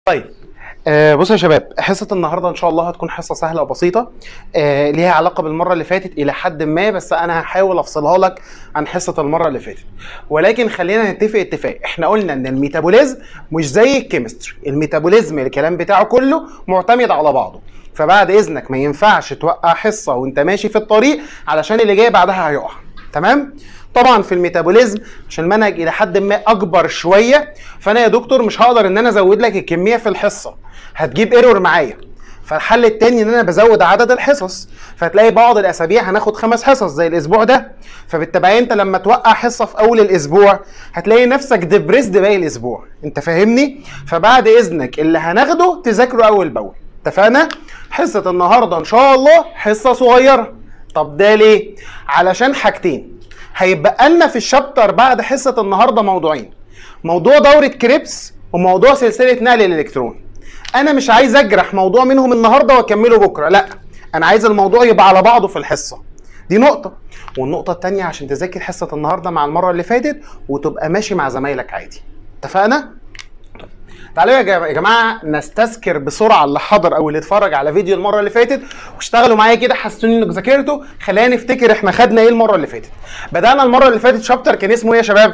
طيب آه بصوا يا شباب حصه النهارده ان شاء الله هتكون حصه سهله وبسيطه آه ليها علاقه بالمره اللي فاتت الى حد ما بس انا هحاول افصلها لك عن حصه المره اللي فاتت ولكن خلينا نتفق اتفاق احنا قلنا ان الميتابوليزم مش زي الكيمستري الميتابوليزم الكلام بتاعه كله معتمد على بعضه فبعد اذنك ما ينفعش توقع حصه وانت ماشي في الطريق علشان اللي جاي بعدها هيقع تمام طبعا في الميتابوليزم عشان المنهج الى حد ما اكبر شويه فانا يا دكتور مش هقدر ان انا ازود لك الكميه في الحصه هتجيب ايرور معايا فالحل التاني ان انا بزود عدد الحصص فتلاقي بعض الاسابيع هناخد خمس حصص زي الاسبوع ده فبالتبعية انت لما توقع حصه في اول الاسبوع هتلاقي نفسك ديبريسد باقي الاسبوع انت فاهمني فبعد اذنك اللي هناخده تذاكره اول باول اتفقنا حصه النهارده ان شاء الله حصه صغيره طب ده ليه علشان حاجتين هيبقى لنا في الشابتر بعد حصه النهارده موضوعين موضوع دوره كريبس وموضوع سلسله نقل الالكترون انا مش عايز اجرح موضوع منهم النهارده واكمله بكره لا انا عايز الموضوع يبقى على بعضه في الحصه دي نقطه والنقطه الثانيه عشان تذاكر حصه النهارده مع المره اللي فاتت وتبقى ماشي مع زمايلك عادي اتفقنا تعالوا يا جماعة- يا جماعه نستذكر بسرعه اللي حضر او اللي اتفرج على فيديو المره اللي فاتت واشتغلوا معايا كده حسوني انك ذاكرته خلينا نفتكر احنا خدنا ايه المره اللي فاتت بدانا المره اللي فاتت شابتر كان اسمه ايه يا شباب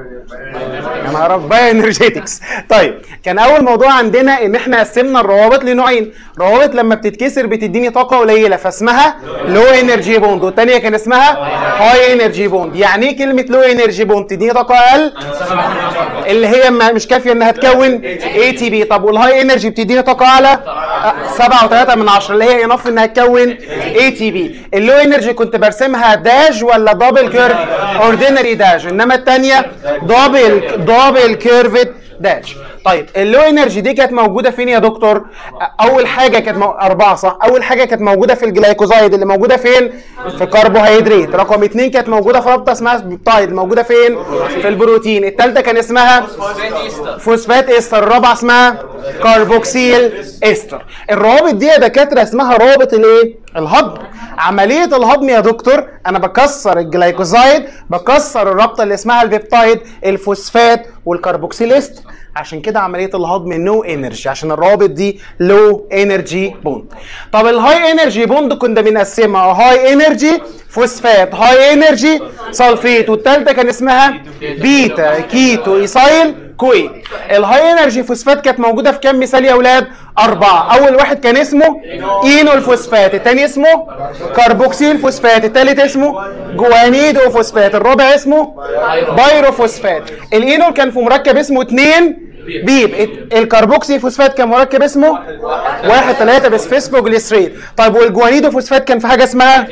يا نهار ابيض بايو انرجيتكس طيب كان اول موضوع عندنا ان احنا قسمنا الروابط لنوعين روابط لما بتتكسر بتديني طاقه قليله فاسمها لو انرجي بوند والثانيه كان اسمها هاي انرجي بوند يعني ايه كلمه لو انرجي بوند تديني طاقه اقل اللي هي ما- مش كافيه انها تكون اي تي بي طب والهاي انرجي بتديني طاقه اعلى 7.3 من 10 اللي هي انف انها تكون اي تي بي اللو انرجي كنت برسمها داش ولا دبل كيرف اوردينري داش انما الثانيه دبل دبل كيرفت داش طيب اللو انرجي دي كانت موجوده فين يا دكتور اول حاجه كانت مو... اربعه صح اول حاجه كانت موجوده في الجلايكوزايد اللي موجوده فين في كربوهيدرات رقم اثنين كانت موجوده في رابطه اسمها بيبتايد موجوده فين في البروتين الثالثه كان اسمها فوسفات استر الرابعه اسمها كاربوكسيل استر الروابط دي يا دكاتره اسمها روابط الايه الهضم عمليه الهضم يا دكتور انا بكسر الجلايكوزايد بكسر الرابطه اللي اسمها البيبتايد الفوسفات والكربوكسيل استر عشان كده عمليه الهضم نو انرجي عشان الروابط دي لو انرجي بوند طب الهاي انرجي بوند كنا بنقسمها هاي انرجي فوسفات هاي انرجي سلفيت والثالثه كان اسمها بيتا كيتو ايسايل كوي الهاي انرجي فوسفات كانت موجوده في كام مثال يا اولاد اربعه اول واحد كان اسمه اينول فوسفات الثاني اسمه كربوكسيل فوسفات الثالث اسمه جوانيدو فوسفات الرابع اسمه بايروفوسفات الاينول كان في مركب اسمه 2 بيب الت- الكربوكسي فوسفات كان مركب اسمه واحد ثلاثة بس فيسفوجليسريت طيب والجوانيدو فوسفات كان في حاجة اسمها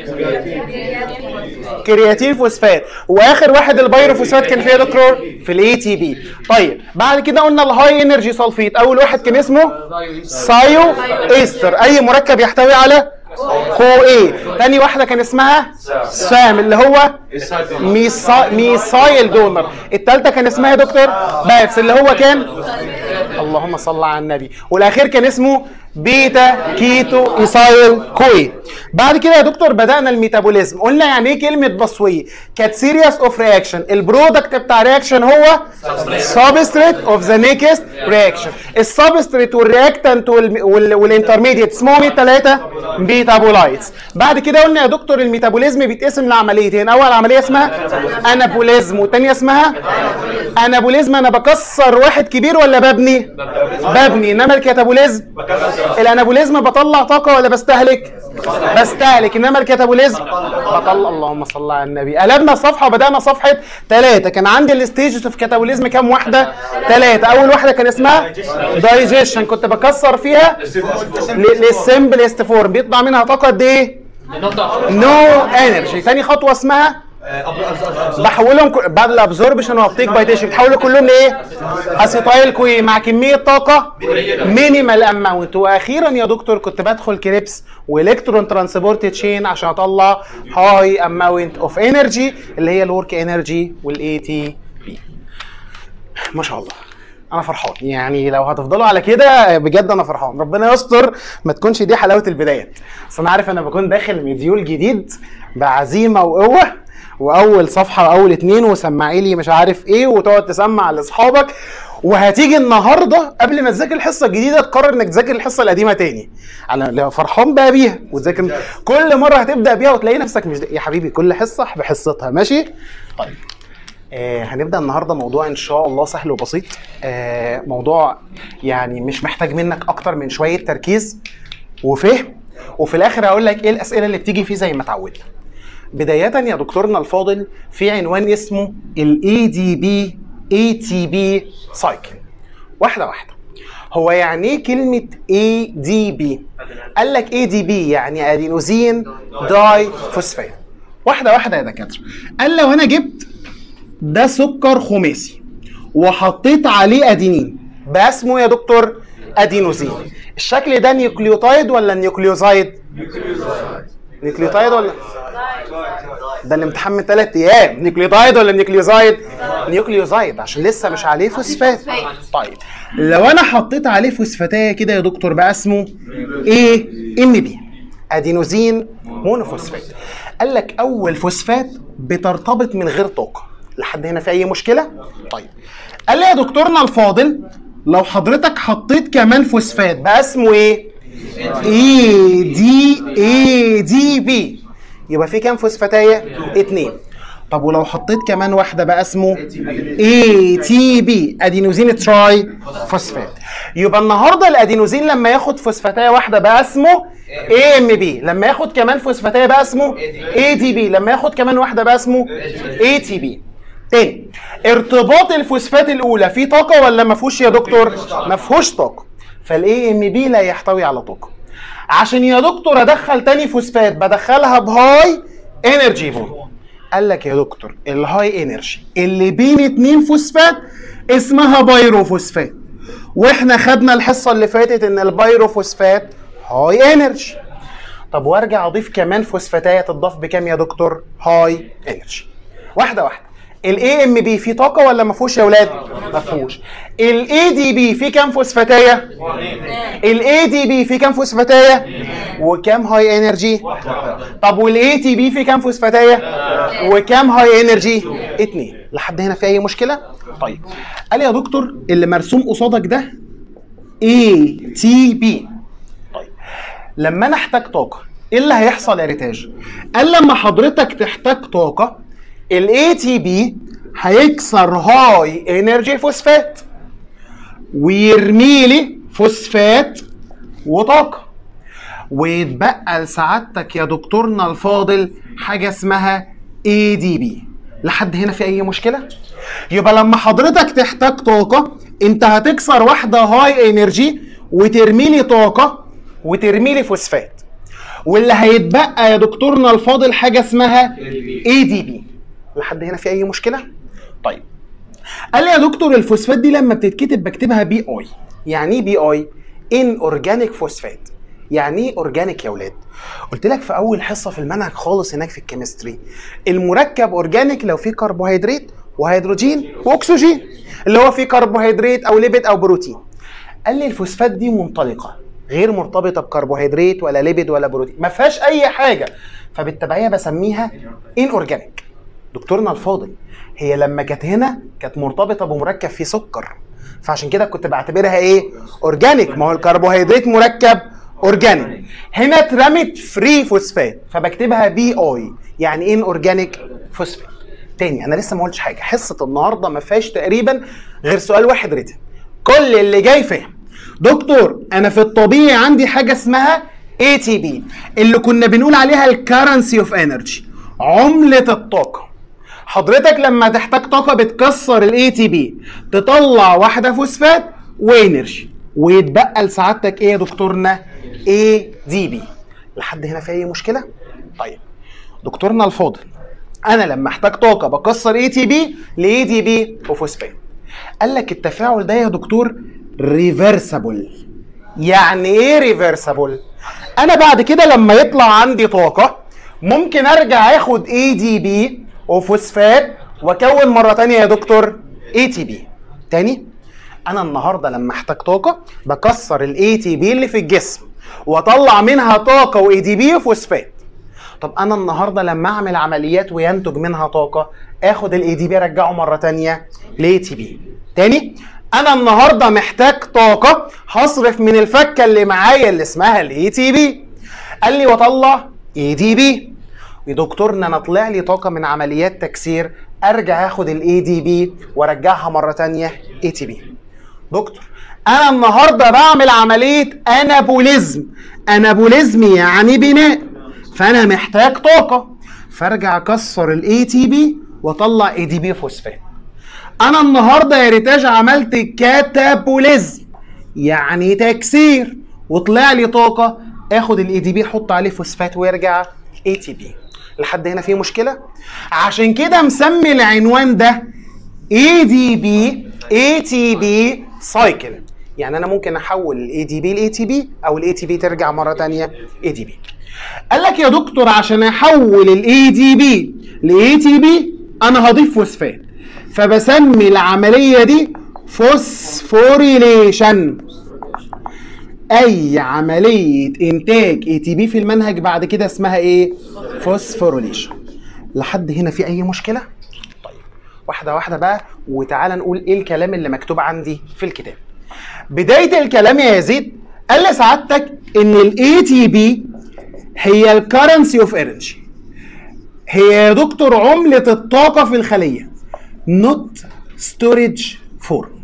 كرياتين فوسفات واخر واحد البايروفوسفات كان فيه يا دكتور في الاي تي بي طيب بعد كده قلنا الهاي انرجي سلفيت اول واحد كان اسمه سايو ايستر اي مركب يحتوي على كو ايه تاني واحده كان اسمها سام اللي هو ميسا... ميسايل دونر التالتة كان اسمها يا دكتور بابس اللي هو كان اللهم صل على النبي والاخير كان اسمه بيتا كيتو ايسايل كوي بعد كده يا دكتور بدانا الميتابوليزم قلنا يعني ايه كلمه بصويه كانت سيريس اوف رياكشن البرودكت بتاع رياكشن هو سبستريت اوف ذا نيكست رياكشن السبستريت والرياكتنت والانترميديت اسمهم ايه الثلاثه ميتابولايتس بعد كده قلنا يا دكتور الميتابوليزم بيتقسم لعمليتين اول عمليه اسمها انابوليزم والثانيه اسمها انابوليزم انا بكسر واحد كبير ولا ببني ببني انما الكاتابوليزم الانابوليزم بطلع طاقه ولا بستهلك بستهلك انما الكاتابوليزم بطلع اللهم صل على النبي قلبنا الصفحه وبدانا صفحه ثلاثه كان عندي الستيجز في كاتابوليزم كام واحده ثلاثه اول واحده كان اسمها دايجيشن كنت بكسر فيها للسمبلست فورم بيطلع منها طاقه قد ايه نو انرجي تاني خطوه اسمها بحولهم كل- بعد الابزوربشن وابتيك بايتيشن بتحولوا كلهم لايه؟ اسيتايل كوي مع كميه طاقه مينيمال اماونت واخيرا يا دكتور كنت بدخل كريبس والكترون ترانسبورت تشين عشان اطلع هاي اماونت اوف انرجي اللي هي الورك انرجي والاي تي بي ما شاء الله انا فرحان يعني لو هتفضلوا على كده بجد انا فرحان ربنا يستر ما تكونش دي حلاوه البدايات بس انا عارف انا بكون داخل مديول جديد بعزيمه وقوه واول صفحه واول اتنين وسمعي لي مش عارف ايه وتقعد تسمع لاصحابك وهتيجي النهارده قبل ما تذاكر الحصه الجديده تقرر انك تذاكر الحصه القديمه تاني انا لو فرحان بقى بيها وتذاكر كل مره هتبدا بيها وتلاقي نفسك مش يا حبيبي كل حصه بحصتها ماشي طيب آه هنبدا النهارده موضوع ان شاء الله سهل وبسيط آه موضوع يعني مش محتاج منك اكتر من شويه تركيز وفهم وفي الاخر هقول لك ايه الاسئله اللي بتيجي فيه زي ما اتعودنا بداية يا دكتورنا الفاضل في عنوان اسمه الاي دي بي اي تي بي سايكل واحدة واحدة هو يعني ايه كلمة اي دي بي؟ قال لك اي دي بي يعني ادينوزين داي فوسفات واحدة واحدة يا دكاترة قال لو انا جبت ده سكر خماسي وحطيت عليه ادينين بقى اسمه يا دكتور ادينوزين الشكل ده نيوكليوتايد ولا نيوكليوزايد؟ نيوكليوتايد ولا ده الامتحان من ثلاث ايام نيوكليوتايد ولا نيوكليوزايد نيوكليوزايد عشان لسه مش عليه فوسفات طيب لو انا حطيت عليه فوسفاتايه كده يا دكتور بقى اسمه ايه ام بي ادينوزين مونوفوسفات قال لك اول فوسفات بترتبط من غير طاقه لحد هنا في اي مشكله طيب قال لي يا دكتورنا الفاضل لو حضرتك حطيت كمان فوسفات بقى اسمه ايه اي دي اي دي بي يبقى في كام فوسفاتايه اتنين طب ولو حطيت كمان واحده بقى اسمه اي تي بي ادينوزين تراي فوسفات يبقى النهارده الادينوزين لما ياخد فوسفاتايه واحده بقى اسمه اي ام بي لما ياخد كمان فوسفاتايه بقى اسمه اي دي بي لما ياخد كمان واحده بقى اسمه اي تي بي تاني ارتباط الفوسفات الاولى فيه طاقه ولا ما فيهوش يا دكتور ما فيهوش طاقه فالاي ام بي لا يحتوي على طاقه عشان يا دكتور ادخل تاني فوسفات بدخلها بهاي انرجي بون قال لك يا دكتور الهاي انرجي اللي بين اتنين فوسفات اسمها بايروفوسفات واحنا خدنا الحصه اللي فاتت ان البايروفوسفات هاي انرجي طب وارجع اضيف كمان فوسفاتايه تضاف بكام يا دكتور هاي انرجي واحده واحده الاي ام بي فيه طاقه ولا ما فيهوش يا اولاد ما فيهوش الاي دي بي فيه كام فوسفاتايه الاي دي بي فيه كام فوسفاتايه وكام هاي انرجي طب والاي تي بي فيه كام فوسفاتايه وكام هاي انرجي اتنين لحد هنا في اي مشكله طيب قال يا دكتور اللي مرسوم قصادك ده اي تي بي طيب لما انا احتاج طاقه ايه اللي هيحصل يا ريتاج قال لما حضرتك تحتاج طاقه الاي تي بي هيكسر هاي انرجي فوسفات ويرمي لي فوسفات وطاقه ويتبقى لسعادتك يا دكتورنا الفاضل حاجه اسمها اي دي بي لحد هنا في اي مشكله يبقى لما حضرتك تحتاج طاقه انت هتكسر واحده هاي انرجي وترمي لي طاقه وترمي لي فوسفات واللي هيتبقى يا دكتورنا الفاضل حاجه اسمها اي دي بي لحد هنا في اي مشكله طيب قال لي يا دكتور الفوسفات دي لما بتتكتب بكتبها بي اي يعني ايه بي اي ان اورجانيك فوسفات يعني ايه اورجانيك يا ولاد قلت لك في اول حصه في المنهج خالص هناك في الكيمستري المركب اورجانيك لو فيه كربوهيدرات وهيدروجين واكسجين اللي هو فيه كربوهيدرات او ليبيد او بروتين قال لي الفوسفات دي منطلقه غير مرتبطه بكربوهيدرات ولا ليبيد ولا بروتين ما فيهاش اي حاجه فبالتبعيه بسميها ان اورجانيك دكتورنا الفاضل هي لما كانت هنا كانت مرتبطه بمركب فيه سكر فعشان كده كنت بعتبرها ايه اورجانيك ما هو الكربوهيدرات مركب اورجانيك هنا اترمت فري فوسفات فبكتبها بي اي يعني ان اورجانيك فوسفات تاني انا لسه ما قلتش حاجه حصه النهارده ما فيهاش تقريبا غير سؤال واحد ريتن كل اللي جاي فهم دكتور انا في الطبيعي عندي حاجه اسمها اي تي بي اللي كنا بنقول عليها الكرنسي اوف انرجي عمله الطاقه حضرتك لما تحتاج طاقه بتكسر الاي تي بي تطلع واحده فوسفات وانرجي ويتبقى لسعادتك ايه يا دكتورنا اي دي بي لحد هنا في اي مشكله طيب دكتورنا الفاضل انا لما احتاج طاقه بكسر اي تي بي لاي دي بي وفوسفات قال لك التفاعل ده يا دكتور ريفرسبل يعني ايه ريفرسبل انا بعد كده لما يطلع عندي طاقه ممكن ارجع اخد اي دي بي وفوسفات واكون مره تانية يا دكتور اي تي بي تاني انا النهارده لما احتاج طاقه بكسر الاي تي بي اللي في الجسم واطلع منها طاقه واي دي بي وفوسفات طب انا النهارده لما اعمل عمليات وينتج منها طاقه اخد الاي دي بي ارجعه مره تانية لاي تي بي تاني انا النهارده محتاج طاقه هصرف من الفكه اللي معايا اللي اسمها الاي تي بي قال لي واطلع اي دي بي يا دكتورنا انا طلع لي طاقه من عمليات تكسير ارجع اخد الاي دي بي وارجعها مره تانية اي تي بي دكتور انا النهارده بعمل عمليه انابوليزم انابوليزم يعني بناء فانا محتاج طاقه فارجع اكسر الاي تي بي واطلع اي دي بي فوسفات انا النهارده يا ريتاج عملت كاتابوليزم يعني تكسير وطلع لي طاقه اخد الاي دي بي احط عليه فوسفات ويرجع اي تي بي لحد هنا في مشكله عشان كده مسمي العنوان ده اي دي بي اي تي بي سايكل يعني انا ممكن احول الاي دي بي لاي تي بي او الاي تي بي ترجع مره ثانيه اي دي بي قال لك يا دكتور عشان احول الاي دي بي لاي تي بي انا هضيف فوسفات فبسمي العمليه دي فوسفوريليشن اي عمليه انتاج اي تي بي في المنهج بعد كده اسمها ايه فوسفوريليشن لحد هنا في اي مشكله طيب واحده واحده بقى وتعالى نقول ايه الكلام اللي مكتوب عندي في الكتاب بدايه الكلام يا يزيد قال لسعادتك ان الاي تي بي هي الكرنسي اوف انرجي هي يا دكتور عمله الطاقه في الخليه نوت ستورج فورم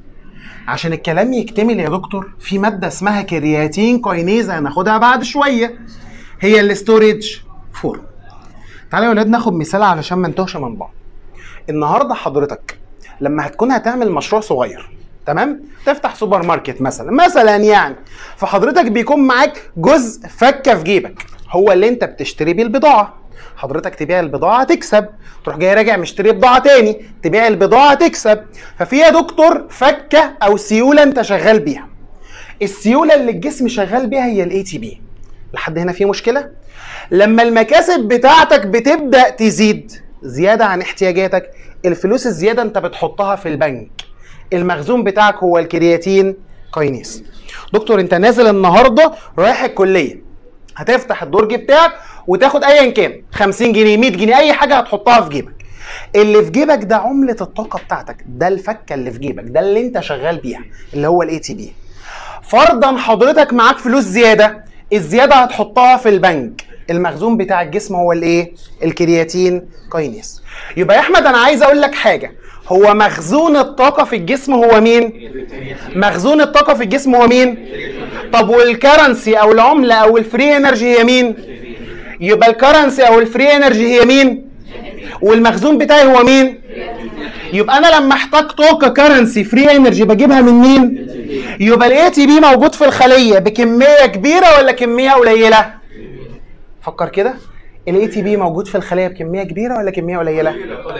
عشان الكلام يكتمل يا دكتور في ماده اسمها كرياتين كوينيز هناخدها بعد شويه هي الاستوريج فورم تعالوا يا ولاد ناخد مثال علشان ما نتوهش من بعض النهارده حضرتك لما هتكون هتعمل مشروع صغير تمام تفتح سوبر ماركت مثلا مثلا يعني فحضرتك بيكون معاك جزء فكه في جيبك هو اللي انت بتشتري بيه البضاعه حضرتك تبيع البضاعه تكسب تروح جاي راجع مشتري بضاعه تاني تبيع البضاعه تكسب ففي يا دكتور فكه او سيوله انت شغال بيها السيوله اللي الجسم شغال بيها هي الاي تي بي لحد هنا في مشكله لما المكاسب بتاعتك بتبدا تزيد زياده عن احتياجاتك الفلوس الزياده انت بتحطها في البنك المخزون بتاعك هو الكرياتين كاينيز دكتور انت نازل النهارده رايح الكليه هتفتح الدرج بتاعك وتاخد ايا كان 50 جنيه 100 جنيه اي حاجه هتحطها في جيبك اللي في جيبك ده عمله الطاقه بتاعتك ده الفكه اللي في جيبك ده اللي انت شغال بيها اللي هو الاي تي بي فرضا حضرتك معاك فلوس زياده الزياده هتحطها في البنك المخزون بتاع الجسم هو الايه الكرياتين كاينيز يبقى يا احمد انا عايز اقول لك حاجه هو مخزون الطاقه في الجسم هو مين مخزون الطاقه في الجسم هو مين طب والكرنسي او العمله او الفري انرجي هي مين يبقى الكرنسي او الفري انرجي هي مين والمخزون بتاعي هو مين يبقى انا لما احتاج طاقه كرنسي فري انرجي بجيبها من مين يبقى الاي تي بي موجود في الخليه بكميه كبيره ولا كميه قليله فكر كده الاي تي بي موجود في الخليه بكميه كبيره ولا كميه قليله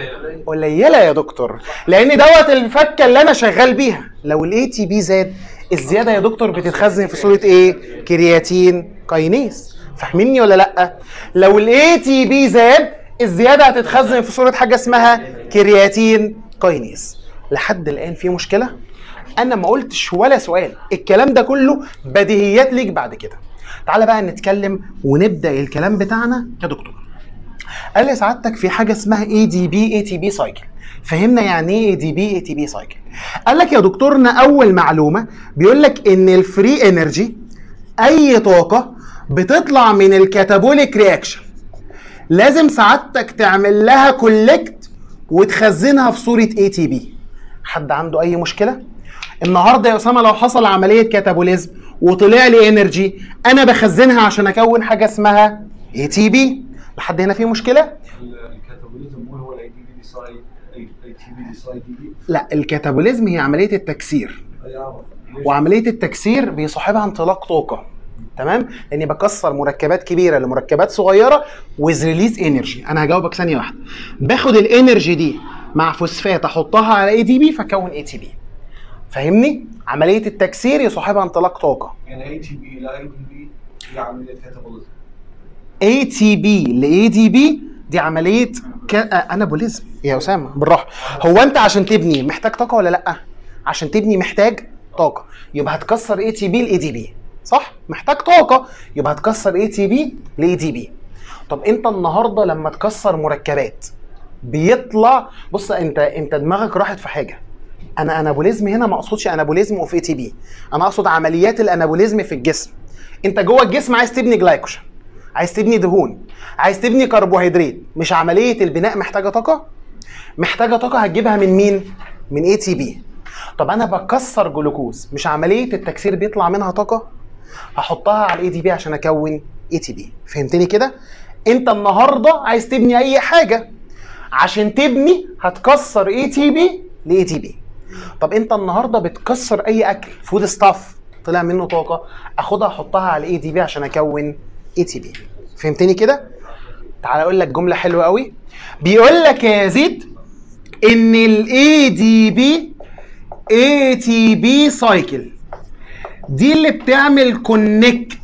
قليله يا دكتور لان دوت الفكه اللي انا شغال بيها لو الاي تي بي زاد الزياده يا دكتور بتتخزن في صوره ايه كرياتين كاينيز فاهميني ولا لا لو الاي تي بي زاد الزياده هتتخزن في صوره حاجه اسمها كرياتين كاينيز لحد الان في مشكله انا ما قلتش ولا سؤال الكلام ده كله بديهيات ليك بعد كده تعالى بقى نتكلم ونبدا الكلام بتاعنا يا دكتور قال لي سعادتك في حاجه اسمها اي دي بي اي تي بي سايكل فهمنا يعني ايه اي دي بي اي تي بي سايكل قال لك يا دكتورنا اول معلومه بيقول لك ان الفري انرجي اي طاقه بتطلع من الكاتابوليك رياكشن لازم سعادتك تعمل لها كولكت وتخزنها في صوره اي تي بي حد عنده اي مشكله النهارده يا اسامه لو حصل عمليه كاتابوليزم وطلع لي انرجي انا بخزنها عشان اكون حاجه اسمها اي تي بي لحد هنا في مشكله الكاتابوليزم مو هو الاي دي بي ديسايد اي تي بي ديسايد دي بي لا الكاتابوليزم هي عمليه التكسير اي اعرف وعمليه التكسير بيصاحبها انطلاق طاقه تمام لاني بكسر مركبات كبيره لمركبات صغيره ويز ريليز انرجي انا هجاوبك ثانيه واحده باخد الانرجي دي مع فوسفات احطها على اي دي بي فكون اي تي بي فاهمني عمليه التكسير يصاحبها انطلاق طاقه يعني اي تي بي الى اي دي بي هي عمليه كاتابوليزم اي تي بي لاي دي بي دي عمليه ك... آه، انابوليزم يا اسامه بالراحه هو انت عشان تبني محتاج طاقه ولا لا عشان تبني محتاج طاقه يبقى هتكسر اي تي بي لاي دي بي صح محتاج طاقه يبقى هتكسر اي تي بي لاي دي بي طب انت النهارده لما تكسر مركبات بيطلع بص انت انت دماغك راحت في حاجه انا انابوليزم هنا ما اقصدش انابوليزم اوف اي تي بي انا اقصد عمليات الانابوليزم في الجسم انت جوه الجسم عايز تبني جلايكوجين عايز تبني دهون عايز تبني كربوهيدرات مش عمليه البناء محتاجه طاقه محتاجه طاقه هتجيبها من مين من اي تي بي طب انا بكسر جلوكوز مش عمليه التكسير بيطلع منها طاقه هحطها على الاي تي بي عشان اكون اي تي بي فهمتني كده انت النهارده عايز تبني اي حاجه عشان تبني هتكسر اي تي بي لاي تي بي طب انت النهارده بتكسر اي اكل فود ستاف طلع منه طاقه اخدها احطها على الاي تي بي عشان اكون اي تي بي فهمتني كده تعال اقول لك جمله حلوه قوي بيقول لك يا يزيد ان الاي دي بي اي تي بي سايكل دي اللي بتعمل كونكت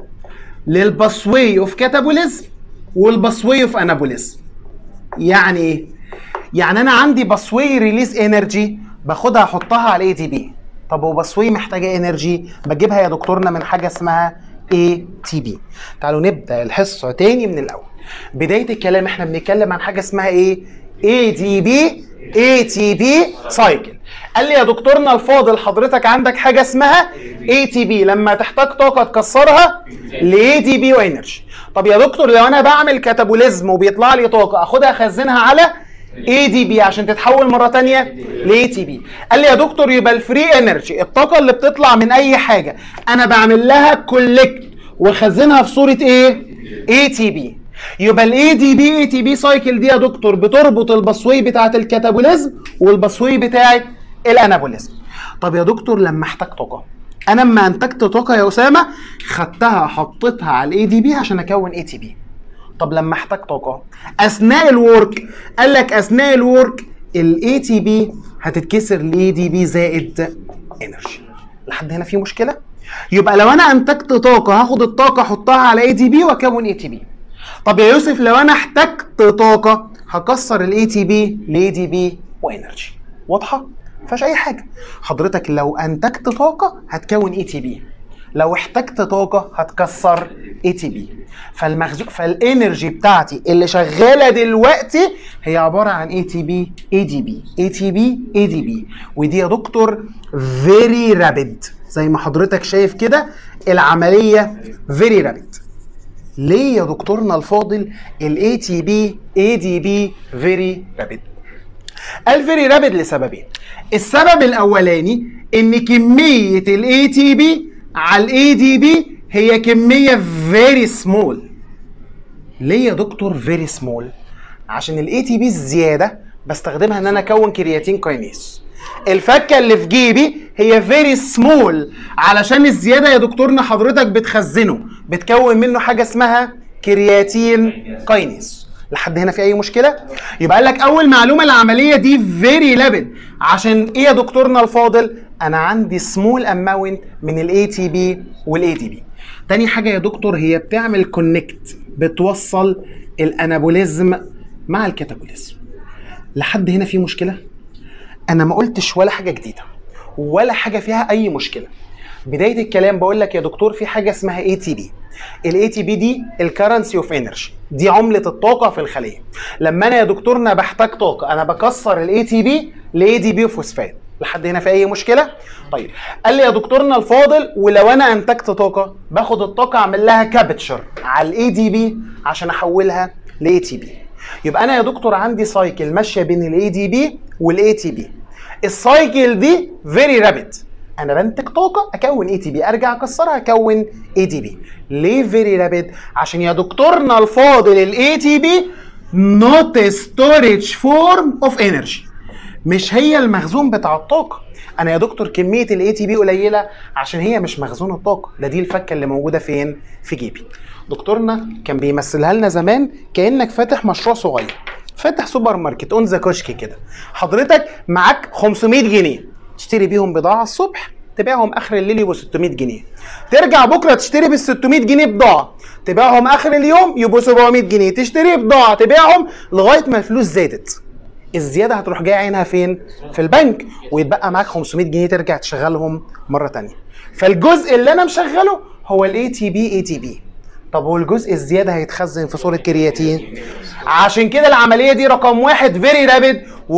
للباسوي اوف كاتابوليزم والباسوي اوف انابوليزم يعني ايه يعني انا عندي باسوي ريليز انرجي باخدها احطها على اي تي بي طب وباسوي محتاجه انرجي بجيبها يا دكتورنا من حاجه اسمها اي تي بي تعالوا نبدا الحصه تاني من الاول بدايه الكلام احنا بنتكلم عن حاجه اسمها ايه اي دي بي اي تي بي سايكل قال لي يا دكتورنا الفاضل حضرتك عندك حاجه اسمها اي تي بي لما تحتاج طاقه تكسرها لاي تي بي وانرجي طب يا دكتور لو انا بعمل كاتابوليزم وبيطلع لي طاقه اخدها اخزنها على اي دي بي عشان تتحول مره تانية لاي تي بي قال لي يا دكتور يبقى الفري انرجي الطاقه اللي بتطلع من اي حاجه انا بعمل لها كولكت واخزنها في صوره ايه اي تي بي يبقى الاي دي بي اي تي بي سايكل دي يا دكتور بتربط البصوي بتاعه الكاتابوليزم والبصوي بتاعه الانابوليزم طب يا دكتور لما احتاج طاقه انا لما انتجت طاقه يا اسامه خدتها حطيتها على الاي دي بي عشان اكون اي تي بي طب لما احتاج طاقه اثناء الورك قال لك اثناء الورك الاي تي بي هتتكسر لاي دي بي زائد انرجي لحد هنا في مشكله يبقى لو انا انتجت طاقه هاخد الطاقه احطها على اي دي بي واكون اي تي بي طب يا يوسف لو انا احتجت طاقه هكسر الاي تي بي لاي دي بي وانرجي واضحه مفيهاش اي حاجه حضرتك لو انتجت طاقه هتكون اي تي بي لو احتجت طاقه هتكسر اي تي بي فالمخزون فالانرجي بتاعتي اللي شغاله دلوقتي هي عباره عن اي تي بي اي دي بي اي تي بي اي دي بي ودي يا دكتور فيري رابيد زي ما حضرتك شايف كده العمليه فيري رابيد ليه يا دكتورنا الفاضل الاي تي بي اي دي بي فيري رابيد قال فيري رابيد لسببين السبب الاولاني ان كميه الاي تي بي على الاي دي بي هي كميه فيري سمول ليه يا دكتور فيري سمول عشان الاي تي بي الزياده بستخدمها ان انا اكون كرياتين كاينيز الفكه اللي في جيبي هي فيري سمول علشان الزياده يا دكتورنا حضرتك بتخزنه بتكون منه حاجه اسمها كرياتين كاينيز لحد هنا في اي مشكله يبقى قال لك اول معلومه العمليه دي فيري لابد عشان ايه يا دكتورنا الفاضل انا عندي سمول اماونت من الاي تي بي والاي دي بي تاني حاجه يا دكتور هي بتعمل كونكت بتوصل الانابوليزم مع الكاتابوليزم لحد هنا في مشكله انا ما قلتش ولا حاجه جديده ولا حاجه فيها اي مشكله بدايه الكلام بقول لك يا دكتور في حاجه اسمها اي تي بي الاي تي بي دي الكرنسي اوف انرجي دي عمله الطاقه في الخليه لما انا يا دكتورنا بحتاج طاقه انا بكسر الاي تي بي لاي دي بي فوسفات لحد هنا في اي مشكله طيب قال لي يا دكتورنا الفاضل ولو انا انتجت طاقه باخد الطاقه اعمل لها كابتشر على الاي دي بي عشان احولها لاي تي بي يبقى انا يا دكتور عندي سايكل ماشيه بين الاي دي بي والاي تي بي السايكل دي فيري رابيد انا بنتج طاقه اكون اي تي بي ارجع اكسرها اكون اي دي بي ليه فيري رابيد عشان يا دكتورنا الفاضل الاي تي بي نوت ستورج فورم اوف انرجي مش هي المخزون بتاع الطاقه انا يا دكتور كميه الاي تي بي قليله عشان هي مش مخزون الطاقه ده دي الفكه اللي موجوده فين في جيبي دكتورنا كان بيمثلها لنا زمان كانك فاتح مشروع صغير فاتح سوبر ماركت اون ذا كشك كده حضرتك معاك 500 جنيه تشتري بيهم بضاعه الصبح تبيعهم اخر الليل يبقوا 600 جنيه ترجع بكره تشتري بال 600 جنيه بضاعه تبيعهم اخر اليوم يبقوا 700 جنيه تشتري بضاعه تبيعهم لغايه ما الفلوس زادت الزياده هتروح جايه عينها فين في البنك ويتبقى معاك 500 جنيه ترجع تشغلهم مره تانية فالجزء اللي انا مشغله هو الاي تي بي اي تي بي طب والجزء الزياده هيتخزن في صوره كرياتين عشان كده العمليه دي رقم واحد فيري رابid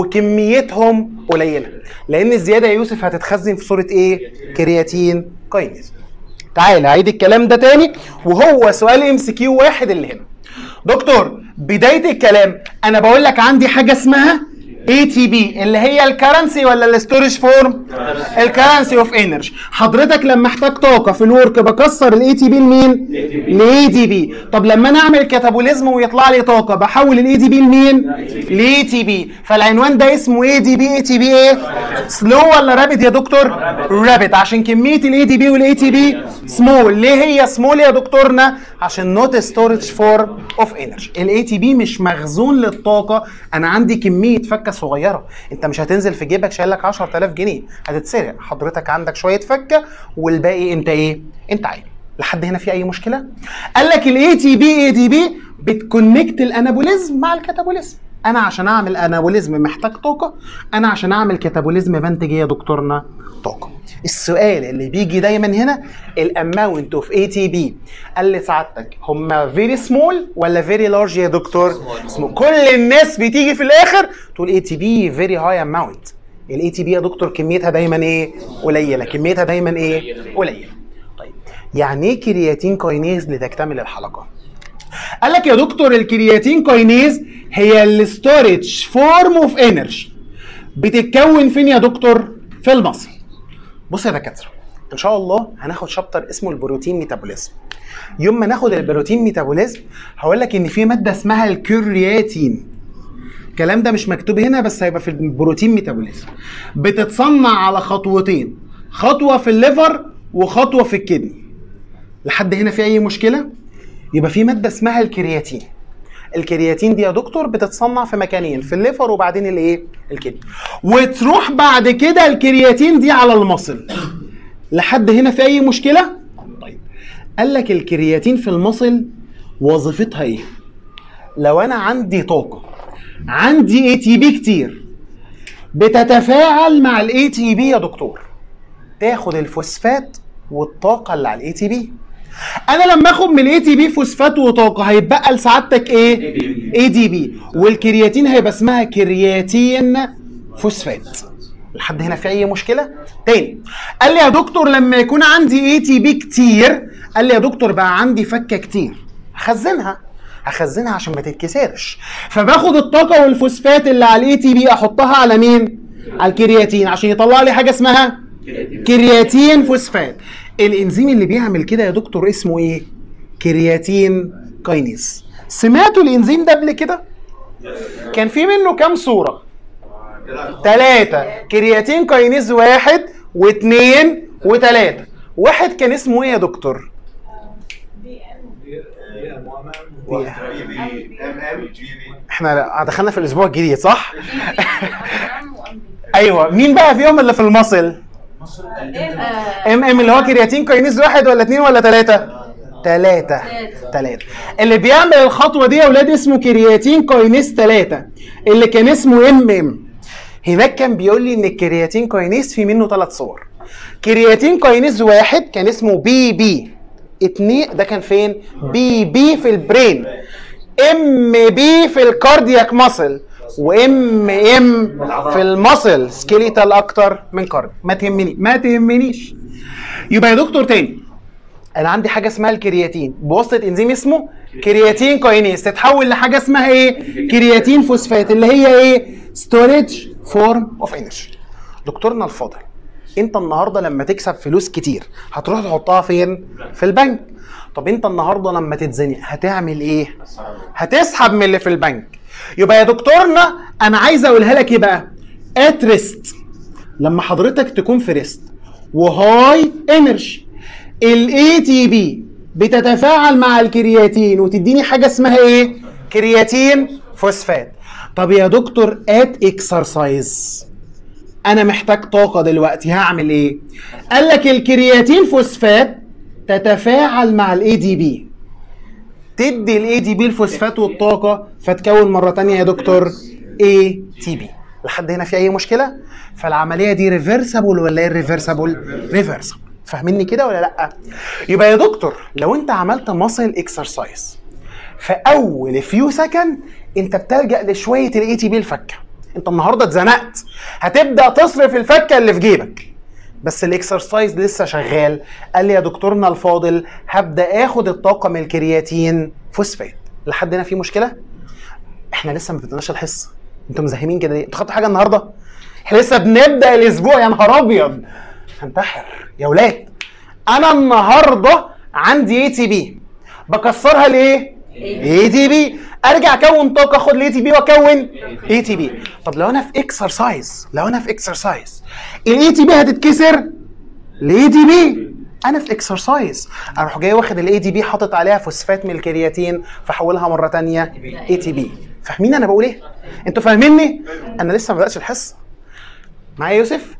وكميتهم قليله لان الزياده يا يوسف هتتخزن في صوره ايه كرياتين كاينيز تعال هعيد الكلام ده تاني وهو سؤال ام سي كيو واحد اللي هنا دكتور بدايه الكلام انا بقول لك عندي حاجه اسمها اي تي بي اللي هي الكرنسي ولا الستورج فورم الكرنسي اوف انرجي حضرتك لما احتاج طاقه في الورك بكسر الاي تي بي لمين لاي دي بي طب لما انا اعمل كاتابوليزم ويطلع لي طاقه بحول الاي دي بي لمين لاي تي بي فالعنوان ده اسمه اي دي بي اي تي بي ايه سلو ولا رابد يا دكتور رابد عشان كميه الاي دي بي والاي تي بي سمول ليه هي سمول يا دكتورنا عشان نوت ستورج فورم اوف انرجي الاي تي بي مش مخزون للطاقه انا عندي كميه فكه صغيره انت مش هتنزل في جيبك شايل لك 10000 جنيه هتتسرق حضرتك عندك شويه فكه والباقي انت ايه انت عايل لحد هنا في اي مشكله قال لك الاي تي بي اي دي بي بتكونكت الانابوليزم مع الكاتابوليزم انا عشان اعمل انابوليزم محتاج طاقه انا عشان اعمل كاتابوليزم بنتج ايه يا دكتورنا طاقه السؤال اللي بيجي دايما هنا الاماونت اوف اي تي بي قال لي سعادتك هم فيري سمول ولا فيري لارج يا دكتور سمول كل الناس بتيجي في الاخر تقول اي تي بي فيري هاي اماونت الاي تي بي يا دكتور كميتها دايما ايه قليله كميتها دايما ايه قليله طيب يعني ايه كرياتين كاينيز لتكتمل الحلقه قال لك يا دكتور الكرياتين كاينيز هي الستورج فورم اوف انرجي بتتكون فين يا دكتور في المصل بص يا دكاتره ان شاء الله هناخد شابتر اسمه البروتين ميتابوليزم يوم ما ناخد البروتين ميتابوليزم هقول لك ان في ماده اسمها الكرياتين الكلام ده مش مكتوب هنا بس هيبقى في البروتين ميتابوليزم بتتصنع على خطوتين خطوه في الليفر وخطوه في الكدني لحد هنا في اي مشكله يبقى في ماده اسمها الكرياتين الكرياتين دي يا دكتور بتتصنع في مكانين في الليفر وبعدين الايه الكدني وتروح بعد كده الكرياتين دي على المصل لحد هنا في اي مشكله طيب قال لك الكرياتين في المصل وظيفتها ايه لو انا عندي طاقه عندي اي تي بي كتير بتتفاعل مع الاي تي بي يا دكتور تاخد الفوسفات والطاقه اللي على الاي تي بي انا لما اخد من الاي تي بي فوسفات وطاقه هيتبقى لسعادتك ايه اي دي بي والكرياتين هيبقى اسمها كرياتين فوسفات لحد هنا في اي مشكله تاني قال لي يا دكتور لما يكون عندي اي تي بي كتير قال لي يا دكتور بقى عندي فكه كتير هخزنها هخزنها عشان ما تتكسرش فباخد الطاقه والفوسفات اللي على الاي تي بي احطها على مين على الكرياتين عشان يطلع لي حاجه اسمها كرياتين فوسفات الانزيم اللي بيعمل كده يا دكتور اسمه ايه كرياتين كاينيز سمعتوا الانزيم ده قبل كده كان في منه كام صوره ثلاثة كرياتين كاينيز واحد واثنين وثلاثة واحد كان اسمه ايه يا دكتور احنا دخلنا في الاسبوع الجديد صح ايوه مين بقى فيهم اللي في المصل ام ام اللي هو كرياتين كاينيز واحد ولا اثنين ولا ثلاثة؟ ثلاثة ثلاثة اللي بيعمل الخطوة دي يا ولاد اسمه كرياتين كاينيز ثلاثة اللي كان اسمه ام ام هناك كان بيقول لي ان الكرياتين كاينيز في منه ثلاث صور كرياتين كاينيز واحد كان اسمه بي بي اتنين ده كان فين؟ بي بي في البرين ام بي في الكاردياك ماسل وام ام في المصل سكيليتال اكتر من كارد ما تهمني ما تهمنيش يبقى يا دكتور تاني انا عندي حاجه اسمها الكرياتين بواسطه انزيم اسمه كرياتين كاينيز تتحول لحاجه اسمها ايه كرياتين فوسفات اللي هي ايه ستوريج فورم اوف انرجي دكتورنا الفاضل انت النهارده لما تكسب فلوس كتير هتروح تحطها فين في البنك طب انت النهارده لما تتزنق هتعمل ايه هتسحب من اللي في البنك يبقى يا دكتورنا انا عايز اقولها لك ايه بقى ات ريست لما حضرتك تكون في ريست وهاي انرجي الاي تي بي بتتفاعل مع الكرياتين وتديني حاجه اسمها ايه كرياتين فوسفات طب يا دكتور ات اكسرسايز انا محتاج طاقه دلوقتي هعمل ايه قال لك الكرياتين فوسفات تتفاعل مع الاي دي بي تدي الاي دي بي الفوسفات والطاقه فتكون مره تانية يا دكتور اي تي بي لحد هنا في اي مشكله فالعمليه دي ريفرسبل ولا ايه ريفرسبل ريفرسبل فاهميني كده ولا لا يبقى يا دكتور لو انت عملت ماسل اكسرسايز في اول فيو سكند انت بتلجا لشويه الاي تي بي الفكه انت النهارده اتزنقت هتبدا تصرف الفكه اللي في جيبك بس الاكسرسايز لسه شغال قال لي يا دكتورنا الفاضل هبدا اخد الطاقه من الكرياتين فوسفات لحد هنا في مشكله احنا لسه ما بدناش الحصه انتوا مزهمين كده ليه انتوا خدتوا حاجه النهارده احنا لسه بنبدا الاسبوع يا نهار ابيض هنتحر يا ولاد انا النهارده عندي اي تي بي بكسرها لايه اي تي بي ارجع اكون طاقه اخد الاي تي بي واكون اي تي بي طب لو انا في اكسرسايز لو انا في اكسرسايز الاي تي بي هتتكسر الاي تي بي انا في اكسرسايز اروح جاي واخد الاي تي بي حاطط عليها فوسفات من الكرياتين فحولها مره تانية اي تي بي فاهمين انا بقول ايه انتوا فاهميني انا لسه ما بداتش الحصه معايا يوسف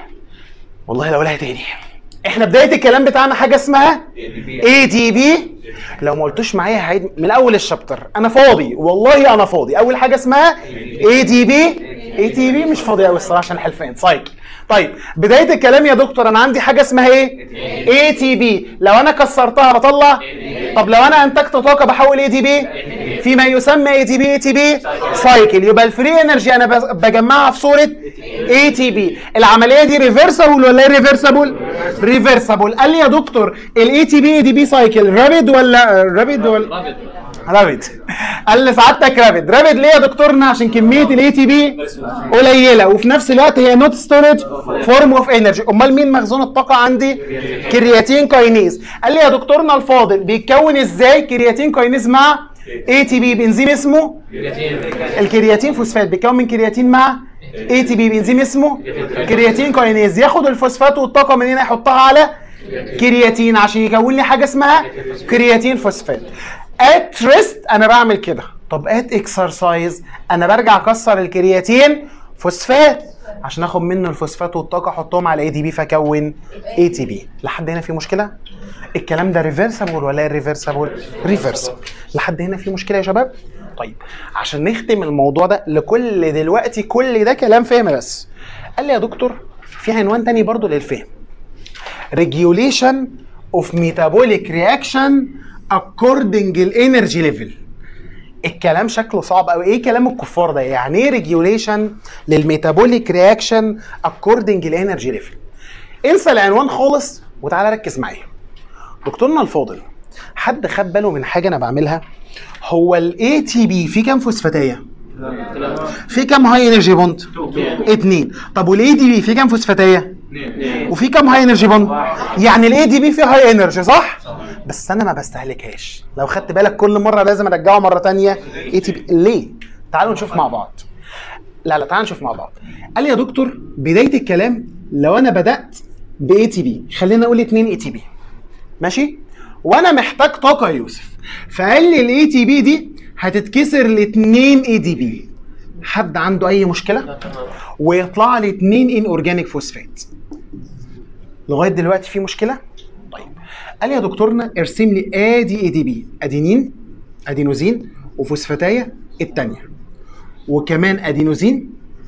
والله لو قولها تاني احنا بدايه الكلام بتاعنا حاجه اسمها اي تي بي لو ما قلتوش معايا هعيد من اول الشابتر انا فاضي والله انا فاضي اول حاجه اسمها اي تي بي اي تي بي مش فاضي قوي الصراحه عشان حلفان سايكل طيب بدايه الكلام يا دكتور انا عندي حاجه اسمها ايه اي تي بي لو انا كسرتها بطلع طب لو انا انتجت طاقه بحول اي تي بي فيما يسمى اي تي بي اي تي بي سايكل يبقى الفري انرجي انا بز- بجمعها في صوره اي تي بي العمليه دي ريفرسبل ولا ريفرسبل ريفرسبل قال لي يا دكتور الاي تي بي اي تي بي سايكل رابيد ولا رابيد ولا رابيد قال لي سعادتك رابيد رابيد ليه يا دكتورنا عشان كميه الاي تي بي قليله وفي نفس الوقت هي نوت ستورج فورم اوف انرجي امال مين مخزون الطاقه عندي كرياتين كاينيز قال لي يا دكتورنا الفاضل بيتكون ازاي كرياتين كاينيز مع اي تي بي بنزيم اسمه الكرياتين فوسفات بيتكون من كرياتين مع اي تي بي بنزيم اسمه كرياتين كاينيز ياخد الفوسفات والطاقه من هنا يحطها على كرياتين عشان يكون لي حاجه اسمها كرياتين فوسفات ات ريست انا بعمل كده طب ات اكسرسايز انا برجع اكسر الكرياتين فوسفات عشان اخد منه الفوسفات والطاقه احطهم على اي دي بي فاكون اي تي بي لحد هنا في مشكله الكلام ده ريفرسبل ولا ريفرسبل ريفرسبل لحد هنا في مشكله يا شباب طيب عشان نختم الموضوع ده لكل دلوقتي كل ده كلام فهم بس قال لي يا دكتور في عنوان تاني برضو للفهم regulation of metabolic reaction according الانرجي ليفل الكلام شكله صعب قوي ايه كلام الكفار ده يعني ايه ريجوليشن للميتابوليك رياكشن اكوردنج الانرجي ليفل انسى العنوان خالص وتعالى ركز معايا دكتورنا الفاضل حد خد باله من حاجه انا بعملها هو الاي تي بي في كام فوسفاتيه في كام هاي انرجي بوند اتنين طب والاي دي بي في كام فوسفاتيه وفي كام هاي انرجي بوند يعني الاي دي بي فيه هاي انرجي صح بس انا ما بستهلكهاش لو خدت بالك كل مره لازم ارجعه مره تانية اي تي بي ليه تعالوا نشوف مع بعض لا لا تعالوا نشوف مع بعض قال لي يا دكتور بدايه الكلام لو انا بدات باي تي بي خلينا نقول 2 اي تي بي ماشي وانا محتاج طاقه يا يوسف فقال لي الاي تي بي دي هتتكسر ل 2 اي دي بي حد عنده اي مشكله ويطلع لي 2 ان اورجانيك فوسفات لغايه دلوقتي في مشكله طيب قال لي يا دكتورنا ارسم لي ادي اي دي بي ادينين ادينوزين وفوسفاتايه الثانيه وكمان ادينوزين